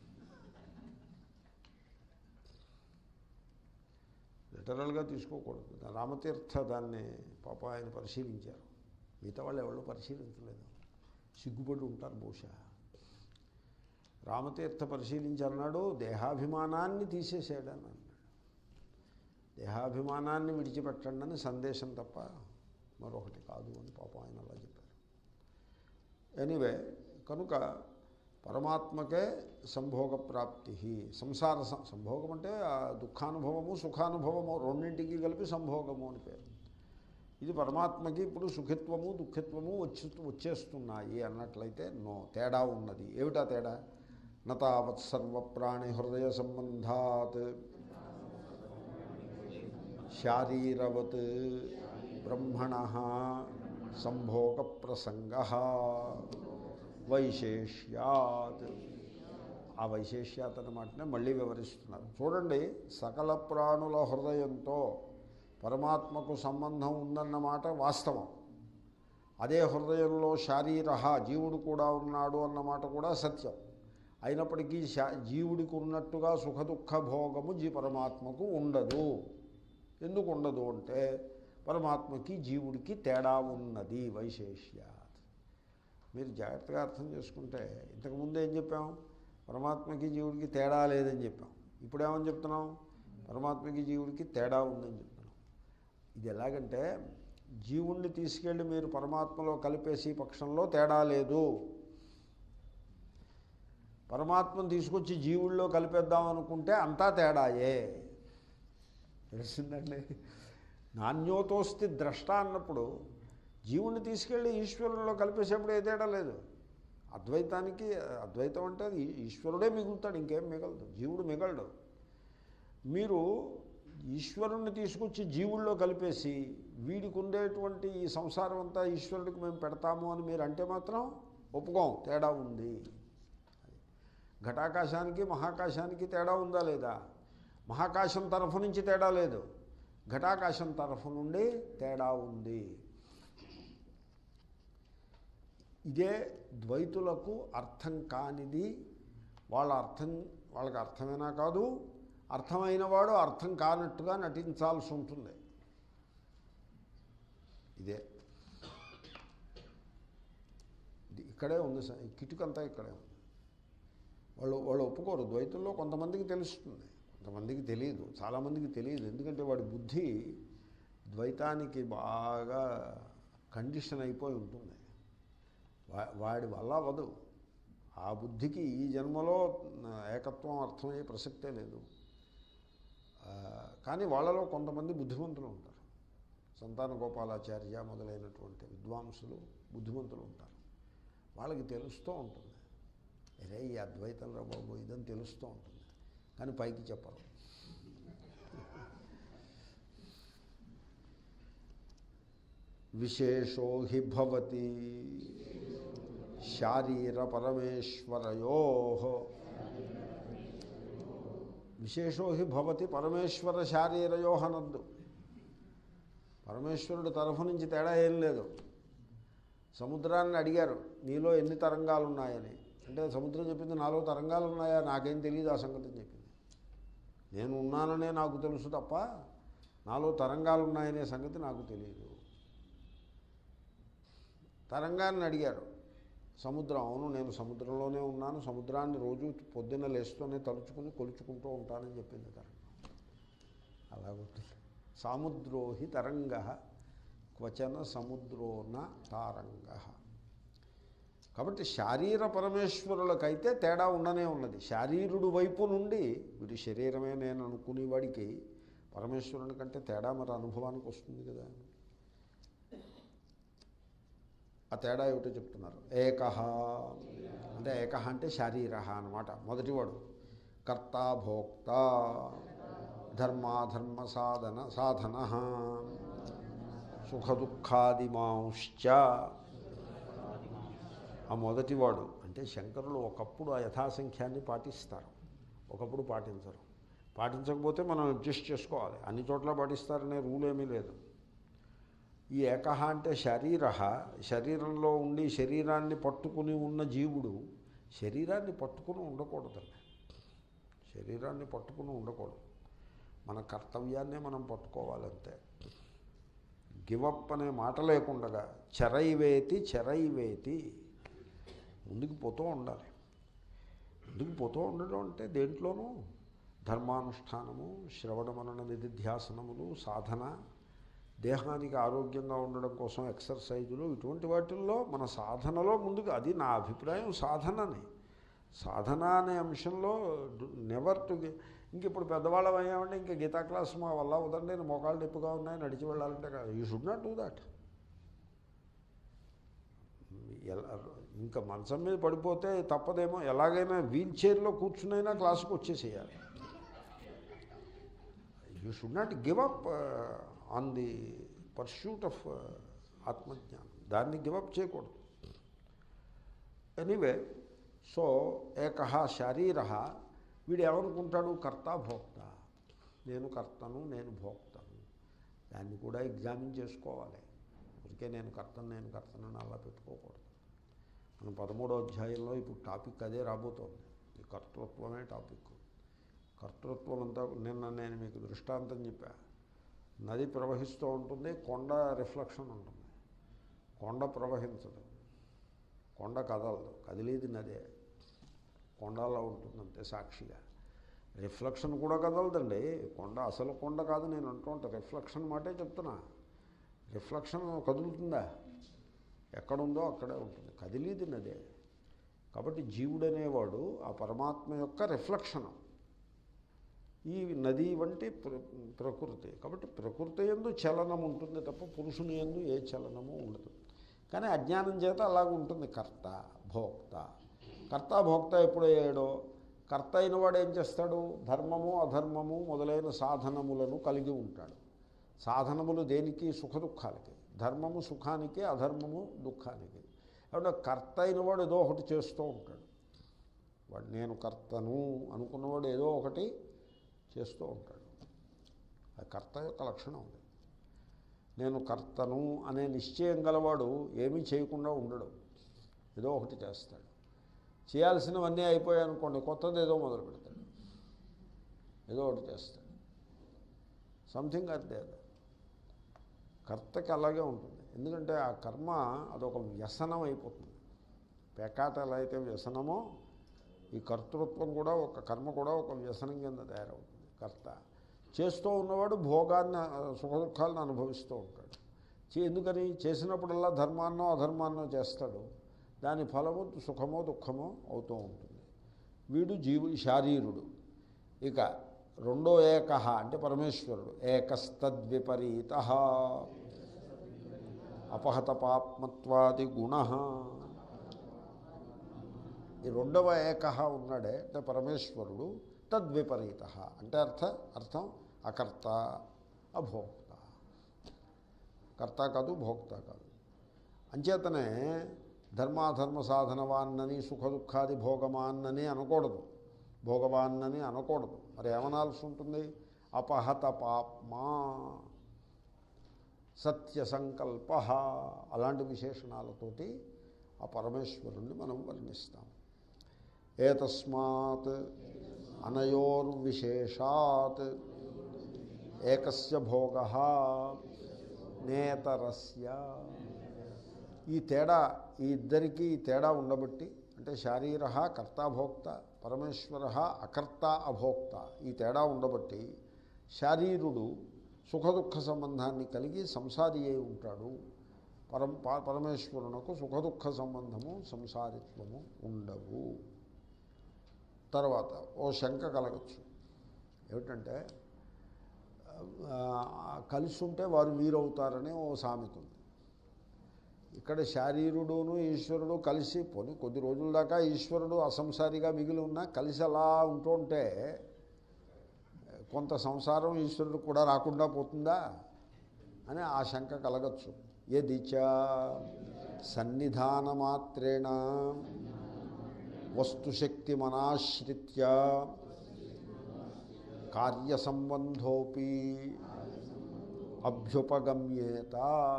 లిటరల్గా తీసుకోకూడదు రామతీర్థ దాన్ని పాప ఆయన పరిశీలించారు మిగతా వాళ్ళు ఎవరు పరిశీలించలేదు సిగ్గుపడి ఉంటారు బహుశా రామతీర్థ పరిశీలించన్నాడు దేహాభిమానాన్ని తీసేసాడు అని అన్నాడు దేహాభిమానాన్ని విడిచిపెట్టండి అని సందేశం తప్ప మరొకటి కాదు అని పాపం ఆయన అలా చెప్పారు ఎనీవే కనుక పరమాత్మకే సంభోగ ప్రాప్తి సంసార సం- సంభోగం అంటే ఆ దుఃఖానుభవము సుఖానుభవము రెండింటికి కలిపి సంభోగము అని పేరు ఇది పరమాత్మకి ఇప్పుడు సుఖిత్వము దుఃఖిత్వము వచ్చి వచ్చేస్తున్నాయి అన్నట్లయితే నో తేడా ఉన్నది ఏమిటా తేడా నతావత్ సర్వప్రాణి హృదయ సంబంధాత్ శారీరవత్ బ్రహ్మణ సంభోగ ప్రసంగ వైశేష్యాత్ ఆ వైశేష్యాత్ అన్న మాటనే మళ్ళీ వివరిస్తున్నారు చూడండి సకల ప్రాణుల హృదయంతో పరమాత్మకు సంబంధం ఉందన్నమాట వాస్తవం అదే హృదయంలో శారీర జీవుడు కూడా ఉన్నాడు అన్నమాట కూడా సత్యం అయినప్పటికీ శా జీవుడికి ఉన్నట్టుగా సుఖదుఖ భోగము జీ పరమాత్మకు ఉండదు ఎందుకు ఉండదు అంటే పరమాత్మకి జీవుడికి తేడా ఉన్నది వైశేష్యాత్ మీరు జాగ్రత్తగా అర్థం చేసుకుంటే ఇంతకుముందు ఏం చెప్పాం పరమాత్మకి జీవుడికి తేడా లేదని చెప్పాం ఇప్పుడేమని చెప్తున్నాం పరమాత్మకి జీవుడికి తేడా ఉందని చెప్తున్నాం ఇది ఎలాగంటే జీవుణ్ణి తీసుకెళ్ళి మీరు పరమాత్మలో కలిపేసి పక్షంలో తేడా లేదు పరమాత్మను తీసుకొచ్చి జీవుల్లో కలిపేద్దాం అనుకుంటే అంతా తేడాయే తెలిసిందండి నాణ్యోతోస్తి ద్రష్ట అన్నప్పుడు జీవుణ్ణి తీసుకెళ్ళి ఈశ్వరుల్లో కలిపేసేప్పుడు ఏ తేడా లేదు అద్వైతానికి అద్వైతం అంటే అది ఈశ్వరుడే మిగులుతాడు ఇంకేం మిగలదు జీవుడు మిగలడు మీరు ఈశ్వరుణ్ణి తీసుకొచ్చి జీవుల్లో కలిపేసి వీడికి ఉండేటువంటి ఈ సంసారం అంతా ఈశ్వరుడికి మేము పెడతాము అని మీరు అంటే మాత్రం ఒప్పుకోం తేడా ఉంది ఘటాకాశానికి మహాకాశానికి తేడా ఉందా లేదా మహాకాశం తరఫు నుంచి తేడా లేదు ఘటాకాశం తరఫు నుండి తేడా ఉంది ఇదే ద్వైతులకు అర్థం కానిది వాళ్ళ అర్థం వాళ్ళకి అర్థమైనా కాదు అర్థమైన వాడు అర్థం కానట్టుగా నటించాల్సి ఉంటుంది ఇదే ఇది ఇక్కడే ఉంది సార్ ఈ కిటుకంతా ఇక్కడే ఉంది వాళ్ళు వాళ్ళు ఒప్పుకోరు ద్వైతుల్లో కొంతమందికి తెలుస్తుంది కొంతమందికి తెలియదు చాలామందికి తెలియదు ఎందుకంటే వాడి బుద్ధి ద్వైతానికి బాగా కండిషన్ అయిపోయి ఉంటుంది వా- వాడి వల్ల అవ్వదు ఆ బుద్ధికి ఈ జన్మలో ఏకత్వం అర్థమయ్యే ప్రసక్తే లేదు ఆ, కానీ వాళ్ళలో కొంతమంది బుద్ధిమంతులు ఉంటారు సంతాన గోపాలాచార్య మొదలైనటువంటి విద్వాంసులు బుద్ధిమంతులు ఉంటారు వాళ్ళకి తెలుస్తూ ఉంటుంది అరే ఈ అద్వైతం రా బాబు ఇదని తెలుస్తూ ఉంటుంది కానీ పైకి చెప్పరు విశేషో హి భవతి శారీర పరమేశ్వరయో విశేషో హి భవతి పరమేశ్వర శారీరయో అనద్దు పరమేశ్వరుడు తరఫు నుంచి తేడా ఏం లేదు సముద్రాన్ని అడిగారు నీలో ఎన్ని తరంగాలు ఉన్నాయని అంటే సముద్రం చెప్పింది నాలో తరంగాలు ఉన్నాయా నాకేం తెలియదు ఆ సంగతి అని చెప్పింది నేను ఉన్నాననే నాకు తెలుసు తప్ప నాలో తరంగాలు ఉన్నాయనే సంగతి నాకు తెలియదు తరంగాన్ని అడిగారు సముద్రం అవును నేను సముద్రంలోనే ఉన్నాను సముద్రాన్ని రోజు పొద్దున్న లేస్తూనే తలుచుకుని కొలుచుకుంటూ ఉంటానని చెప్పింది తరంగం అలాగుంటుంది సాముద్రోహి తరంగ క్వచన సముద్రోన తారంగ కాబట్టి శారీర పరమేశ్వరులకైతే తేడా ఉండనే ఉన్నది శారీరుడు వైపు నుండి వీడి శరీరమే నేను అనుకునేవాడికి పరమేశ్వరుని కంటే తేడా మరి అనుభవానికి వస్తుంది కదా ఆ తేడా ఏమిటో చెప్తున్నారు ఏకహ అంటే ఏకహ అంటే శారీర అనమాట మొదటివాడు కర్త భోక్త ధర్మాధర్మ సాధన సాధన సుఖ దుఃఖాదిమాంశ్చ ఆ మొదటివాడు అంటే శంకరులు ఒకప్పుడు ఆ యథాసంఖ్యాన్ని పాటిస్తారు ఒకప్పుడు పాటించరు పాటించకపోతే మనం అడ్జస్ట్ చేసుకోవాలి అన్ని చోట్ల పాటిస్తారనే రూల్ ఏమీ లేదు ఈ ఏకహ అంటే శరీర శరీరంలో ఉండి శరీరాన్ని పట్టుకుని ఉన్న జీవుడు శరీరాన్ని పట్టుకుని ఉండకూడదండి శరీరాన్ని పట్టుకుని ఉండకూడదు మన కర్తవ్యాన్నే మనం పట్టుకోవాలంతే గివప్ అనే మాట లేకుండగా చెరైవేతి చెరైవేతి ముందుకు పోతూ ఉండాలి ముందుకు పోతూ ఉండడం అంటే దేంట్లోనూ ధర్మానుష్ఠానము శ్రవణ మనన నిధిధ్యాసనములు సాధన దేహానికి ఆరోగ్యంగా ఉండడం కోసం ఎక్సర్సైజులు ఇటువంటి వాటిల్లో మన సాధనలో ముందుకు అది నా అభిప్రాయం సాధనని సాధన అనే అంశంలో నెవర్ టు ఇంక ఇప్పుడు పెద్దవాళ్ళం అయ్యామంటే ఇంకా గీతా క్లాస్ మా వల్ల ఉదండి మోకాళ్ళు నొప్పిగా ఉన్నాయి నడిచి వెళ్ళాలంటే కాదు you should not do that ఎలా ఇంకా మంచం మీద పడిపోతే తప్పదేమో ఎలాగైనా వీల్ చైర్లో కూర్చునైనా క్లాసుకు వచ్చేసేయాలి you should not give up on the pursuit of ఆత్మజ్ఞానం దాన్ని గివప్ చేయకూడదు ఎనీవే సో ఏక శారీర వీడు ఏమనుకుంటాడు కర్త భోక్త నేను కర్తను నేను భోక్తను దాన్ని కూడా ఎగ్జామిన్ చేసుకోవాలి అందుకే నేను కర్తను నేను కర్తను అలా పెట్టుకోకూడదు మనం పదమూడో అధ్యాయంలో ఇప్పుడు టాపిక్ అదే రాబోతోంది ఈ కర్తృత్వమే టాపిక్ కర్తృత్వం అంతా నిన్న నేను మీకు దృష్టాంతం చెప్పా నది ప్రవహిస్తూ ఉంటుంది కొండ రిఫ్లెక్షన్ ఉంటుంది కొండ ప్రవహించదు కొండ కదలదు కదిలేది నదే కొండలా ఉంటుంది అంతే సాక్షిగా రిఫ్లెక్షన్ కూడా కదలదండి కొండ అసలు కొండ కాదు నేను అంటూ ఉంటా రిఫ్లెక్షన్ మాటే చెప్తున్నా రిఫ్లెక్షన్ కదులుతుందా ఎక్కడుందో అక్కడే ఉంటుంది కదిలేది నదే కాబట్టి జీవుడనేవాడు ఆ పరమాత్మ యొక్క రిఫ్లెక్షను ఈ నది వంటి ప్ర- ప్రకృతి కాబట్టి ప్రకృతి ఎందు చలనం ఉంటుంది తప్ప పురుషుని ఎందు ఏ చలనము ఉండదు కానీ అజ్ఞానం చేత అలాగ ఉంటుంది కర్త భోక్త కర్త భోక్త ఎప్పుడయ్యాడో కర్త అయిన వాడు ఏం చేస్తాడు ధర్మము అధర్మము మొదలైన సాధనములను కలిగి ఉంటాడు సాధనములు దేనికి సుఖ దుఃఖాలకి ధర్మము సుఖానికి అధర్మము దుఃఖానికి కాబట్టి కర్త అయిన వాడు ఏదో ఒకటి చేస్తూ ఉంటాడు వాడు నేను కర్తను అనుకున్నవాడు ఏదో ఒకటి చేస్తూ ఉంటాడు ఆ కర్త యొక్క లక్షణం ఉంది నేను కర్తను అనే నిశ్చయం గలవాడు ఏమీ చేయకుండా ఉండడు ఏదో ఒకటి చేస్తాడు చేయాల్సినవన్నీ అయిపోయాయి అనుకోండి కొత్తది ఏదో మొదలు పెడతాడు ఏదో ఒకటి చేస్తాడు సంథింగ్ అట్ దే కర్తకి అలాగే ఉంటుంది ఎందుకంటే ఆ కర్మ అదొక వ్యసనం అయిపోతుంది పేకాట ఎలా అయితే వ్యసనమో ఈ కర్తృత్వం కూడా ఒక కర్మ కూడా ఒక వ్యసనం కింద తయారవుతుంది కర్త చేస్తూ ఉన్నవాడు భోగాన్ని సుఖ దుఃఖాలను అనుభవిస్తూ ఉంటాడు చే- ఎందుకని చేసినప్పుడల్లా ధర్మాన్నో అధర్మాన్నో చేస్తాడు దాని ఫలము సుఖమో దుఃఖమో అవుతూ ఉంటుంది వీడు జీవు శారీరుడు ఇక రెండో ఏక అంటే పరమేశ్వరుడు ఏకస్తద్విపరీత అపహత పాప్మత్వాది గుణ ఈ రెండవ ఏక ఉన్నాడే అంటే పరమేశ్వరుడు తద్విపరీత అంటే అర్థ అర్థం అకర్త అభోక్త కర్త కాదు భోక్త కాదు అంచేతనే ధర్మాధర్మ సాధనవాన్నని సుఖ దుఃఖాది భోగమాన్నని అనకూడదు భోగవాన్నని అనకూడదు మరి ఏమనాల్సి ఉంటుంది అపహత పాప్మా సత్య సంకల్ప అలాంటి విశేషణాలతోటి ఆ పరమేశ్వరుణ్ణి మనం వర్ణిస్తాం ఏతస్మాత్ అనయోర్విశేషాత్ ఏకస్య భోగ నేతరస్య ఈ తేడా ఈ ఇద్దరికీ ఈ తేడా ఉండబట్టి అంటే శారీర కర్తాభోక్త పరమేశ్వర అకర్త అభోక్త ఈ తేడా ఉండబట్టి శారీరుడు సుఖదుఖ సంబంధాన్ని కలిగి సంసారి అయి ఉంటాడు పరం ప- పరమేశ్వరునకు సుఖదుఖ సంబంధము సంసారిత్వము ఉండవు తర్వాత ఓ శంక కలగచ్చు ఏమిటంటే ఆ, కలిసి ఉంటే వారు వీరవుతారని ఓ సామెత ఉంది ఇక్కడ శారీరుడును ఈశ్వరుడు కలిసి పోని కొద్ది రోజుల దాకా ఈశ్వరుడు అసంసారిగా మిగిలి ఉన్నా కలిసి అలా ఉంటూ ఉంటే కొంత సంసారం ఈశ్వరుడు కూడా రాకుండా పోతుందా అని ఆ శంక కలగచ్చు ఎదిచ సన్నిధానమాత్రేణ వస్తుశక్తి మనాశ్రిత్య కార్యసంబంధోపి అభ్యుపగమ్యేత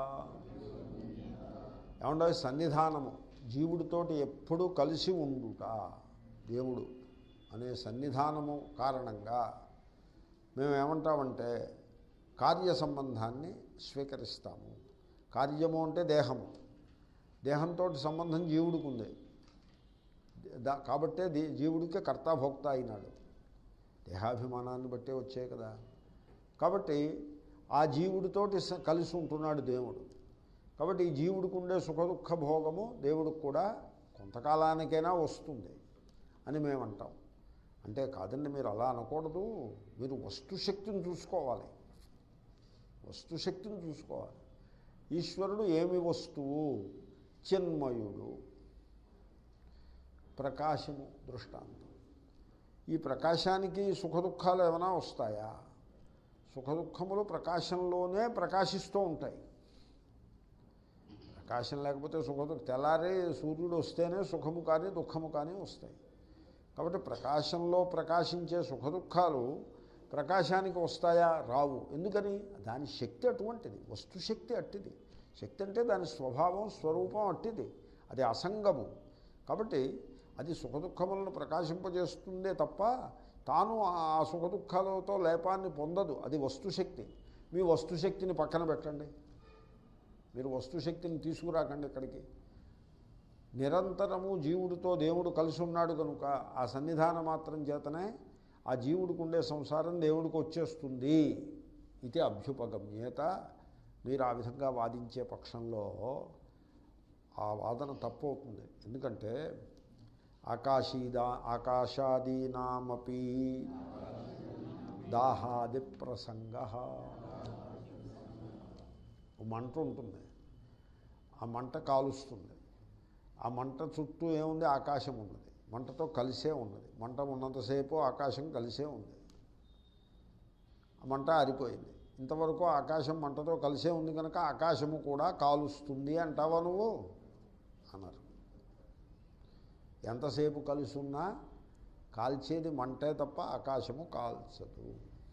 ఏమంటే సన్నిధానము జీవుడితోటి ఎప్పుడూ కలిసి ఉండుట దేవుడు అనే సన్నిధానము కారణంగా మేము ఏమంటామంటే కార్య సంబంధాన్ని స్వీకరిస్తాము కార్యము అంటే దేహము దేహంతో సంబంధం జీవుడికి ఉంది దా కాబట్టే దీ జీవుడికి కర్తాభోక్త అయినాడు దేహాభిమానాన్ని బట్టే వచ్చాయి కదా కాబట్టి ఆ జీవుడితోటి స- కలిసి ఉంటున్నాడు దేవుడు కాబట్టి ఈ జీవుడికి ఉండే సుఖదుఖ భోగము దేవుడికి కూడా కొంతకాలానికైనా వస్తుంది అని మేమంటాం అంటే కాదండి మీరు అలా అనకూడదు మీరు వస్తుశక్తిని చూసుకోవాలి వస్తుశక్తిని చూసుకోవాలి ఈశ్వరుడు ఏమి వస్తువు చిన్మయుడు ప్రకాశము దృష్టాంతం ఈ ప్రకాశానికి సుఖదుఖాలు ఏమైనా వస్తాయా సుఖదుఖములు ప్రకాశంలోనే ప్రకాశిస్తూ ఉంటాయి ప్రకాశం లేకపోతే సుఖదు తెల్లారి సూర్యుడు వస్తేనే సుఖము కానీ దుఃఖము కానీ వస్తాయి కాబట్టి ప్రకాశంలో ప్రకాశించే సుఖదుఖాలు ప్రకాశానికి వస్తాయా రావు ఎందుకని దాని శక్తి అటువంటిది వస్తుశక్తి అట్టిది శక్తి అంటే దాని స్వభావం స్వరూపం అట్టిది అది అసంగము కాబట్టి అది సుఖదుఖములను ప్రకాశింపజేస్తుందే తప్ప తాను ఆ సుఖదుఖాలతో లేపాన్ని పొందదు అది వస్తుశక్తి మీ వస్తుశక్తిని పక్కన పెట్టండి మీరు వస్తుశక్తిని తీసుకురాకండి ఇక్కడికి నిరంతరము జీవుడితో దేవుడు కలిసి ఉన్నాడు కనుక ఆ సన్నిధాన మాత్రం చేతనే ఆ జీవుడికి ఉండే సంసారం దేవుడికి వచ్చేస్తుంది ఇది అభ్యుపగమ్యేత మీరు ఆ విధంగా వాదించే పక్షంలో ఆ వాదన తప్పు అవుతుంది ఎందుకంటే ఆకాశీదా ఆకాశాదీనామపి దాహాది ప్రసంగ ఓ మంట ఉంటుంది ఆ మంట కాలుస్తుంది ఆ మంట చుట్టూ ఏముంది ఆకాశం ఉన్నది మంటతో కలిసే ఉన్నది మంట ఉన్నంతసేపు ఆకాశం కలిసే ఉంది ఆ మంట ఆరిపోయింది ఇంతవరకు ఆకాశం మంటతో కలిసే ఉంది కనుక ఆకాశము కూడా కాలుస్తుంది అంటావా నువ్వు అన్నారు ఎంతసేపు కలిసి ఉన్నా కాల్చేది మంటే తప్ప ఆకాశము కాల్చదు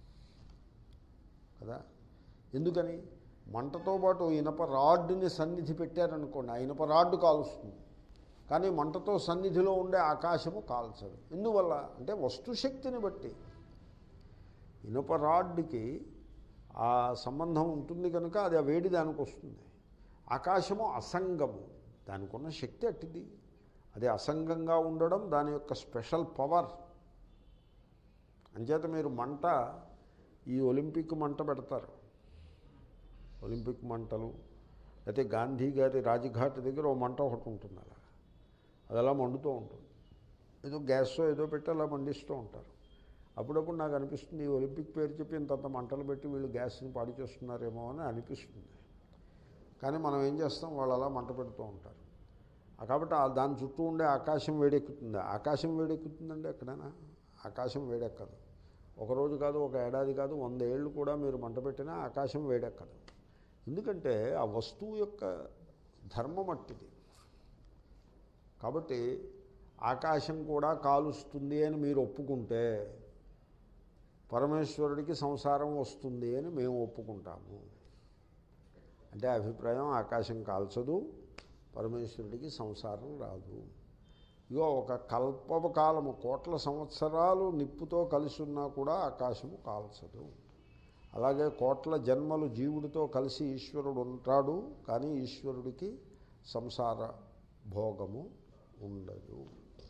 కదా ఎందుకని మంటతో పాటు ఇనప రాడ్డుని సన్నిధి పెట్టారనుకోండి ఆ ఇనప రాడ్డు కాలుస్తుంది కానీ మంటతో సన్నిధిలో ఉండే ఆకాశము కాల్చదు ఎందువల్ల అంటే వస్తుశక్తిని బట్టి ఇనుప రాడ్డుకి ఆ సంబంధం ఉంటుంది కనుక అది ఆ వేడి దానికి వస్తుంది ఆకాశము అసంగము దానికి ఉన్న శక్తి అట్టిది అది అసంగంగా ఉండడం దాని యొక్క స్పెషల్ పవర్ అంచేత మీరు మంట ఈ ఒలింపిక్ మంట పెడతారు ఒలింపిక్ మంటలు అయితే గాంధీ గారి రాజ్ఘాట్ దగ్గర ఓ మంట ఒకటి ఉంటుంది అలా అది అలా మండుతూ ఉంటుంది ఏదో గ్యాస్ ఏదో పెట్టి అలా మండిస్తూ ఉంటారు అప్పుడప్పుడు నాకు అనిపిస్తుంది ఈ ఒలింపిక్ పేరు చెప్పి ఇంతంత మంటలు పెట్టి వీళ్ళు గ్యాస్ని పాడు చేస్తున్నారేమో అని అనిపిస్తుంది కానీ మనం ఏం చేస్తాం వాళ్ళు అలా మంట పెడుతూ ఉంటారు ఆ కాబట్టి ఆ దాని చుట్టూ ఉండే ఆకాశం వేడెక్కుతుంది ఆకాశం వేడెక్కుతుందండి ఎక్కడైనా ఆకాశం వేడెక్కదు ఒక రోజు కాదు ఒక ఏడాది కాదు వంద ఏళ్ళు కూడా మీరు మంట పెట్టినా ఆకాశం వేడెక్కదు ఎందుకంటే ఆ వస్తువు యొక్క ధర్మం అట్టిది కాబట్టి ఆకాశం కూడా కాలుస్తుంది అని మీరు ఒప్పుకుంటే పరమేశ్వరుడికి సంసారం వస్తుంది అని మేము ఒప్పుకుంటాము అంటే అభిప్రాయం ఆకాశం కాల్చదు పరమేశ్వరుడికి సంసారం రాదు ఇగో ఒక కల్పకాలము కోట్ల సంవత్సరాలు నిప్పుతో కలిసి ఉన్నా కూడా ఆకాశము కాల్చదు అలాగే కోట్ల జన్మలు జీవుడితో కలిసి ఈశ్వరుడు ఉంటాడు కానీ ఈశ్వరుడికి సంసార భోగము ఉండదు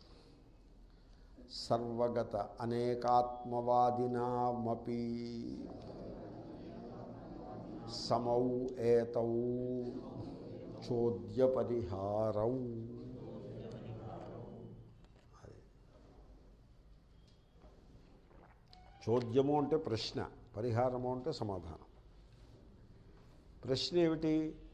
సర్వగత అనేకాత్మవాదినామపి సమౌ ఏతౌ చోద్య పరిహారం చోద్యము అంటే ప్రశ్న పరిహారము అంటే సమాధానం ప్రశ్న ఏమిటి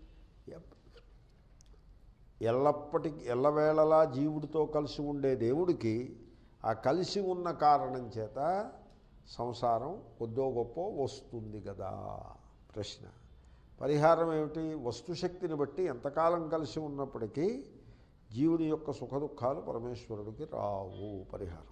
ఎల్లప్పటికీ ఎల్లవేళలా జీవుడితో కలిసి ఉండే దేవుడికి ఆ కలిసి ఉన్న కారణం చేత సంసారం కొద్దో గొప్ప వస్తుంది కదా ప్రశ్న పరిహారం ఏమిటి వస్తుశక్తిని బట్టి ఎంతకాలం కలిసి ఉన్నప్పటికీ జీవుని యొక్క సుఖదుఖాలు పరమేశ్వరుడికి రావు పరిహారం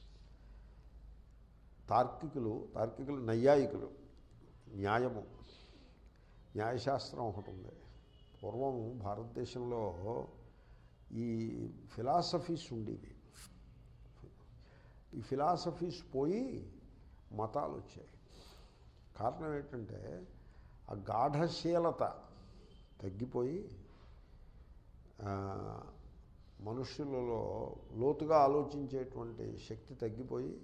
తార్కికులు తార్కికులు నైయాయికులు న్యాయము న్యాయశాస్త్రం ఒకటి ఉంది పూర్వం భారతదేశంలో ఈ ఫిలాసఫీస్ ఉండేవి ఈ ఫిలాసఫీస్ పోయి మతాలు వచ్చాయి కారణం ఏంటంటే ఆ గాఢశీలత తగ్గిపోయి ఆ, మనుష్యులలో లోతుగా ఆలోచించేటువంటి శక్తి తగ్గిపోయి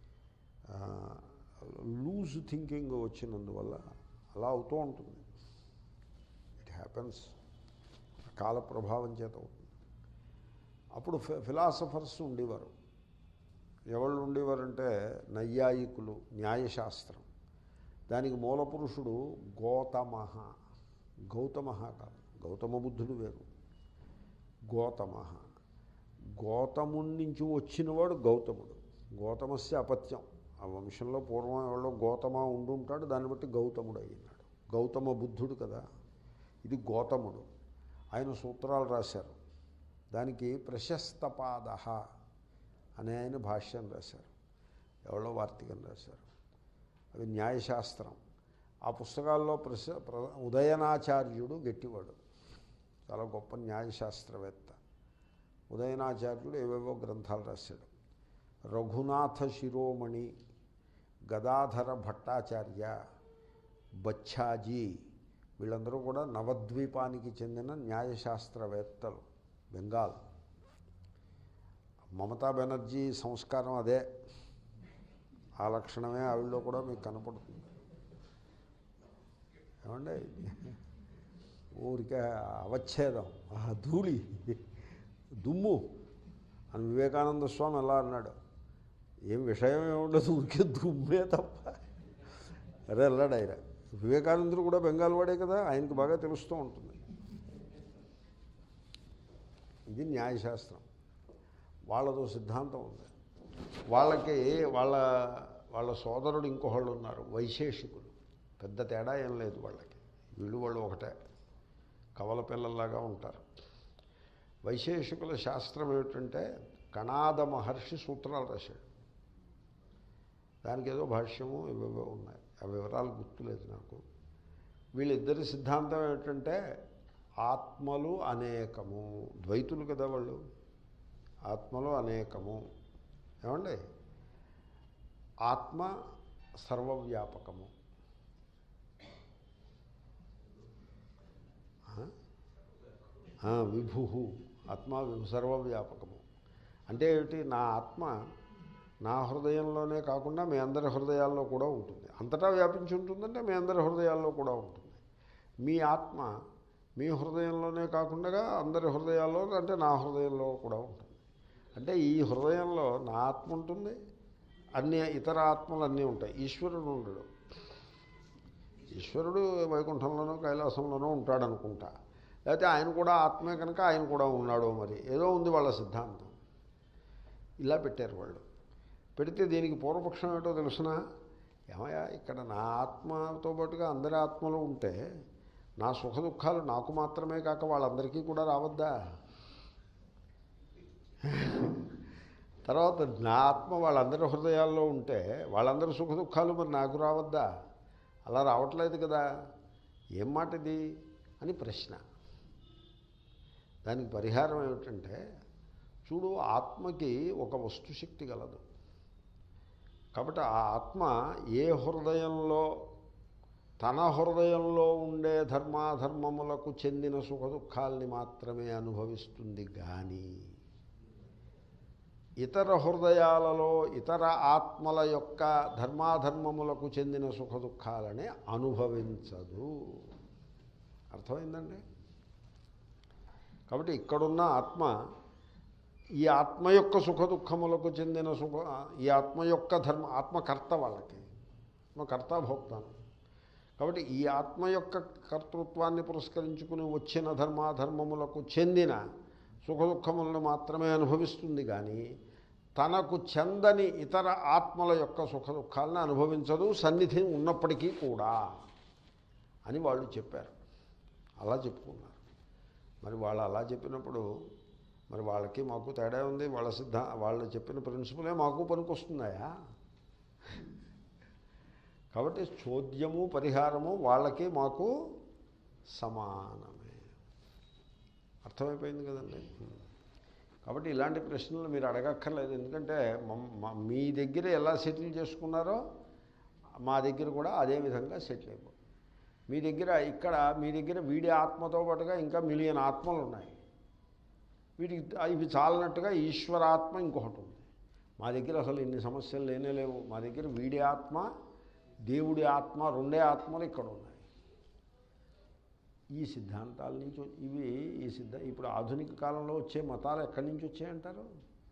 లూజ్ థింకింగ్ వచ్చినందువల్ల అలా అవుతూ ఉంటుంది ఇట్ హ్యాపెన్స్ కాల ప్రభావం చేత అవుతుంది అప్పుడు ఫి- ఫిలాసఫర్స్ ఉండేవారు ఎవళ్ళు ఉండేవారంటే నైయాయికులు న్యాయశాస్త్రం దానికి మూల పురుషుడు గౌతమ గౌతమ కాదు గౌతమ బుద్ధుడు వేరు గౌతమ గౌతముడి నుంచి వచ్చినవాడు గౌతముడు గౌతమస్య అపత్యం ఆ వంశంలో పూర్వం ఎవరో గౌతమ ఉండుంటాడు దాన్ని బట్టి గౌతముడు అయినాడు గౌతమ బుద్ధుడు కదా ఇది గౌతముడు ఆయన సూత్రాలు రాశారు దానికి ప్రశస్తపాద అనే ఆయన భాష్యం రాశారు ఎవరో వార్తికం రాశారు అవి న్యాయశాస్త్రం ఆ పుస్తకాల్లో ప్రశ ప్ర- ఉదయనాచార్యుడు గట్టివాడు చాలా గొప్ప న్యాయశాస్త్రవేత్త ఉదయనాచార్యుడు ఏవేవో గ్రంథాలు రాశాడు రఘునాథ శిరోమణి గదాధర భట్టాచార్య బచ్చాజీ వీళ్ళందరూ కూడా నవద్వీపానికి చెందిన న్యాయశాస్త్రవేత్తలు బెంగాల్ మమతా బెనర్జీ సంస్కారం అదే ఆ లక్షణమే ఆవిడలో కూడా మీకు కనపడుతుంది ఏమండి ఊరికే అవచ్ఛేదం ఆ ధూళి దుమ్ము అని వివేకానంద స్వామి ఎలా అన్నాడు ఏం విషయం ఏముండదు ఊరికే దుమ్మే తప్ప అరే వెళ్ళాడు ఆయన వివేకానందుడు కూడా బెంగాల్ వాడే కదా ఆయనకు బాగా తెలుస్తూ ఉంటుంది ఇది న్యాయశాస్త్రం వాళ్ళదో సిద్ధాంతం ఉంది వాళ్ళకి వాళ్ళ వాళ్ళ సోదరుడు ఇంకొకళ్ళు ఉన్నారు వైశేషికులు పెద్ద తేడా ఏం లేదు వాళ్ళకి వీళ్ళు వాళ్ళు ఒకటే కవల పిల్లల్లాగా ఉంటారు వైశేషికుల శాస్త్రం ఏమిటంటే కణాద మహర్షి సూత్రాలు రాశాడు దానికి ఏదో భాష్యము ఇవేవో ఉన్నాయి ఆ వివరాలు గుర్తులేదు నాకు వీళ్ళిద్దరి సిద్ధాంతం ఏమిటంటే ఆత్మలు అనేకము ద్వైతులు కదా వాళ్ళు ఆత్మలు అనేకము ఏమండి ఆత్మ సర్వవ్యాపకము ఆ? ఆ, విభు ఆత్మ విభు సర్వవ్యాపకము అంటే ఏమిటి నా ఆత్మ నా హృదయంలోనే కాకుండా మీ అందరి హృదయాల్లో కూడా ఉంటుంది అంతటా వ్యాపించి ఉంటుందంటే మీ అందరి హృదయాల్లో కూడా ఉంటుంది మీ ఆత్మ మీ హృదయంలోనే కాకుండా అందరి హృదయాల్లో అంటే నా హృదయంలో కూడా ఉంటుంది అంటే ఈ హృదయంలో నా ఆత్మ ఉంటుంది అన్ని ఇతర ఆత్మలు అన్నీ ఉంటాయి ఈశ్వరుడు ఉండడు ఈశ్వరుడు వైకుంఠంలోనో కైలాసంలోనో ఉంటాడు అనుకుంటా లేకపోతే ఆయన కూడా ఆత్మే కనుక ఆయన కూడా ఉన్నాడు మరి ఏదో ఉంది వాళ్ళ సిద్ధాంతం ఇలా పెట్టారు వాళ్ళు పెడితే దీనికి పూర్వపక్షం ఏంటో తెలుసిన ఏమయ్యా ఇక్కడ నా ఆత్మతో పాటుగా అందరి ఆత్మలు ఉంటే నా సుఖ దుఃఖాలు నాకు మాత్రమే కాక వాళ్ళందరికీ కూడా రావద్దా తర్వాత నా ఆత్మ వాళ్ళందరి హృదయాల్లో ఉంటే వాళ్ళందరి సుఖ దుఃఖాలు మరి నాకు రావద్దా అలా రావట్లేదు కదా ఏం మాట ఇది అని ప్రశ్న దానికి పరిహారం ఏమిటంటే చూడు ఆత్మకి ఒక వస్తుశక్తి గలదు కాబట్టి ఆ ఆత్మ ఏ హృదయంలో తన హృదయంలో ఉండే ధర్మాధర్మములకు చెందిన సుఖ దుఃఖాల్ని మాత్రమే అనుభవిస్తుంది కానీ ఇతర హృదయాలలో ఇతర ఆత్మల యొక్క ధర్మాధర్మములకు చెందిన సుఖ దుఃఖాలని అనుభవించదు అర్థమైందండి కాబట్టి ఇక్కడున్న ఆత్మ ఈ ఆత్మ యొక్క సుఖ దుఃఖములకు చెందిన సుఖ ఈ ఆత్మ యొక్క ధర్మ ఆత్మకర్త వాళ్ళకి ఆత్మకర్త భోక్తాను కాబట్టి ఈ ఆత్మ యొక్క కర్తృత్వాన్ని పురస్కరించుకుని వచ్చిన ధర్మాధర్మములకు చెందిన సుఖ దుఃఖములను మాత్రమే అనుభవిస్తుంది కానీ తనకు చెందని ఇతర ఆత్మల యొక్క సుఖ దుఃఖాలను అనుభవించదు సన్నిధి ఉన్నప్పటికీ కూడా అని వాళ్ళు చెప్పారు అలా చెప్పుకున్నారు మరి వాళ్ళు అలా చెప్పినప్పుడు మరి వాళ్ళకి మాకు తేడా ఉంది వాళ్ళ సిద్ధా వాళ్ళు చెప్పిన ప్రిన్సిపలే మాకు పనికొస్తున్నాయా కాబట్టి చోద్యము పరిహారము వాళ్ళకి మాకు సమానమే అర్థమైపోయింది కదండి కాబట్టి ఇలాంటి ప్రశ్నలు మీరు అడగక్కర్లేదు ఎందుకంటే మమ్- మా- మీ దగ్గర ఎలా సెటిల్ చేసుకున్నారో మా దగ్గర కూడా అదే విధంగా సెటిల్ అయిపో మీ దగ్గర ఇక్కడ మీ దగ్గర వీడి ఆత్మతో పాటుగా ఇంకా మిలియన్ ఆత్మలు ఉన్నాయి వీటికి ఇవి చాలన్నట్టుగా ఈశ్వరాత్మ ఇంకొకటి ఉంది మా దగ్గర అసలు ఇన్ని సమస్యలు లేనే లేవు మా దగ్గర వీడి ఆత్మ దేవుడి ఆత్మ రెండే ఆత్మలు ఇక్కడ ఉన్నాయి ఈ సిద్ధాంతాల నుంచి వ- ఇవి ఈ సిద్ధ ఇప్పుడు ఆధునిక కాలంలో వచ్చే మతాలు ఎక్కడి నుంచి వచ్చాయంటారు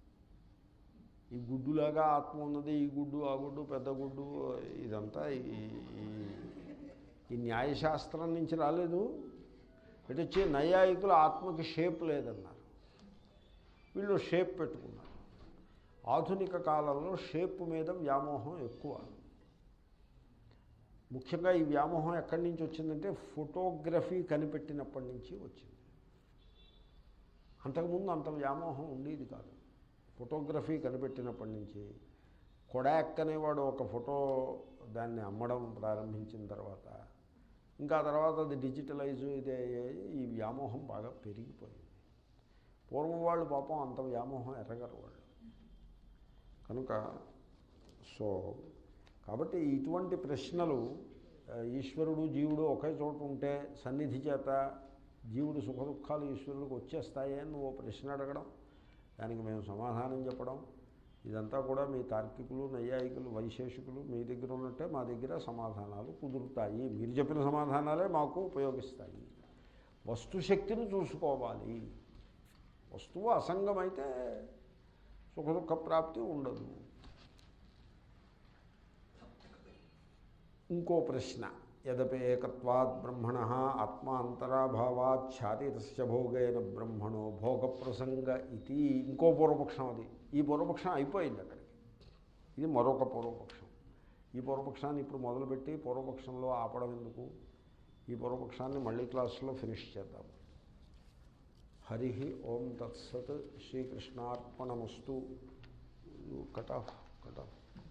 ఈ గుడ్డులాగా ఆత్మ ఉన్నది ఈ గుడ్డు ఆ గుడ్డు పెద్ద గుడ్డు ఇదంతా ఈ ఈ- ఈ న్యాయశాస్త్రం నుంచి రాలేదు ఇటు వచ్చి నైయాయికులు ఆత్మకి షేప్ లేదన్నారు వీళ్ళు షేప్ పెట్టుకున్నారు ఆధునిక కాలంలో షేప్ మీద వ్యామోహం ఎక్కువ ముఖ్యంగా ఈ వ్యామోహం ఎక్కడి నుంచి వచ్చిందంటే ఫోటోగ్రఫీ కనిపెట్టినప్పటి నుంచి వచ్చింది అంతకుముందు అంత వ్యామోహం ఉండేది కాదు ఫోటోగ్రఫీ కనిపెట్టినప్పటి నుంచి కొడాక్ అనేవాడు ఒక ఫోటో దాన్ని అమ్మడం ప్రారంభించిన తర్వాత ఇంకా తర్వాత అది డిజిటలైజ్ ఇదే అయ్యాయి ఈ వ్యామోహం బాగా పెరిగిపోయింది పూర్వం వాళ్ళు పాపం అంత వ్యామోహం ఎరగరు వాళ్ళు కనుక సో కాబట్టి ఇటువంటి ప్రశ్నలు ఆ, ఈశ్వరుడు జీవుడు ఒకే చోట ఉంటే సన్నిధి చేత జీవుడు సుఖ దుఃఖాలు ఈశ్వరుడికి వచ్చేస్తాయి అని నువ్వు ఓ ప్రశ్న అడగడం దానికి మేము సమాధానం చెప్పడం ఇదంతా కూడా మీ తార్కికులు నైయాయికులు వైశేషికులు మీ దగ్గర ఉన్నట్టే మా దగ్గర సమాధానాలు కుదురుతాయి మీరు చెప్పిన సమాధానాలే మాకు ఉపయోగిస్తాయి వస్తుశక్తిని చూసుకోవాలి వస్తువు అసంగమైతే సుఖ దుఃఖ ప్రాప్తి ఉండదు ఇంకో ప్రశ్న యదపి ఏకత్వాత్ బ్రహ్మణ ఆత్మాంతరాభావాత్ ఛాతీరస్య భోగైన బ్రహ్మణో భోగ ప్రసంగ ఇది ఇంకో పూర్వపక్షం అది ఈ పూర్వపక్షం అయిపోయింది అక్కడికి ఇది మరొక పూర్వపక్షం ఈ పూర్వపక్షాన్ని ఇప్పుడు మొదలుపెట్టి పూర్వపక్షంలో ఆపడం ఎందుకు ఈ పూర్వపక్షాన్ని మళ్ళీ క్లాసులో ఫినిష్ చేద్దాం హరి ఓం తత్సత్ శ్రీకృష్ణార్పణమస్తు కట్ ఆఫ్ కట్ ఆఫ్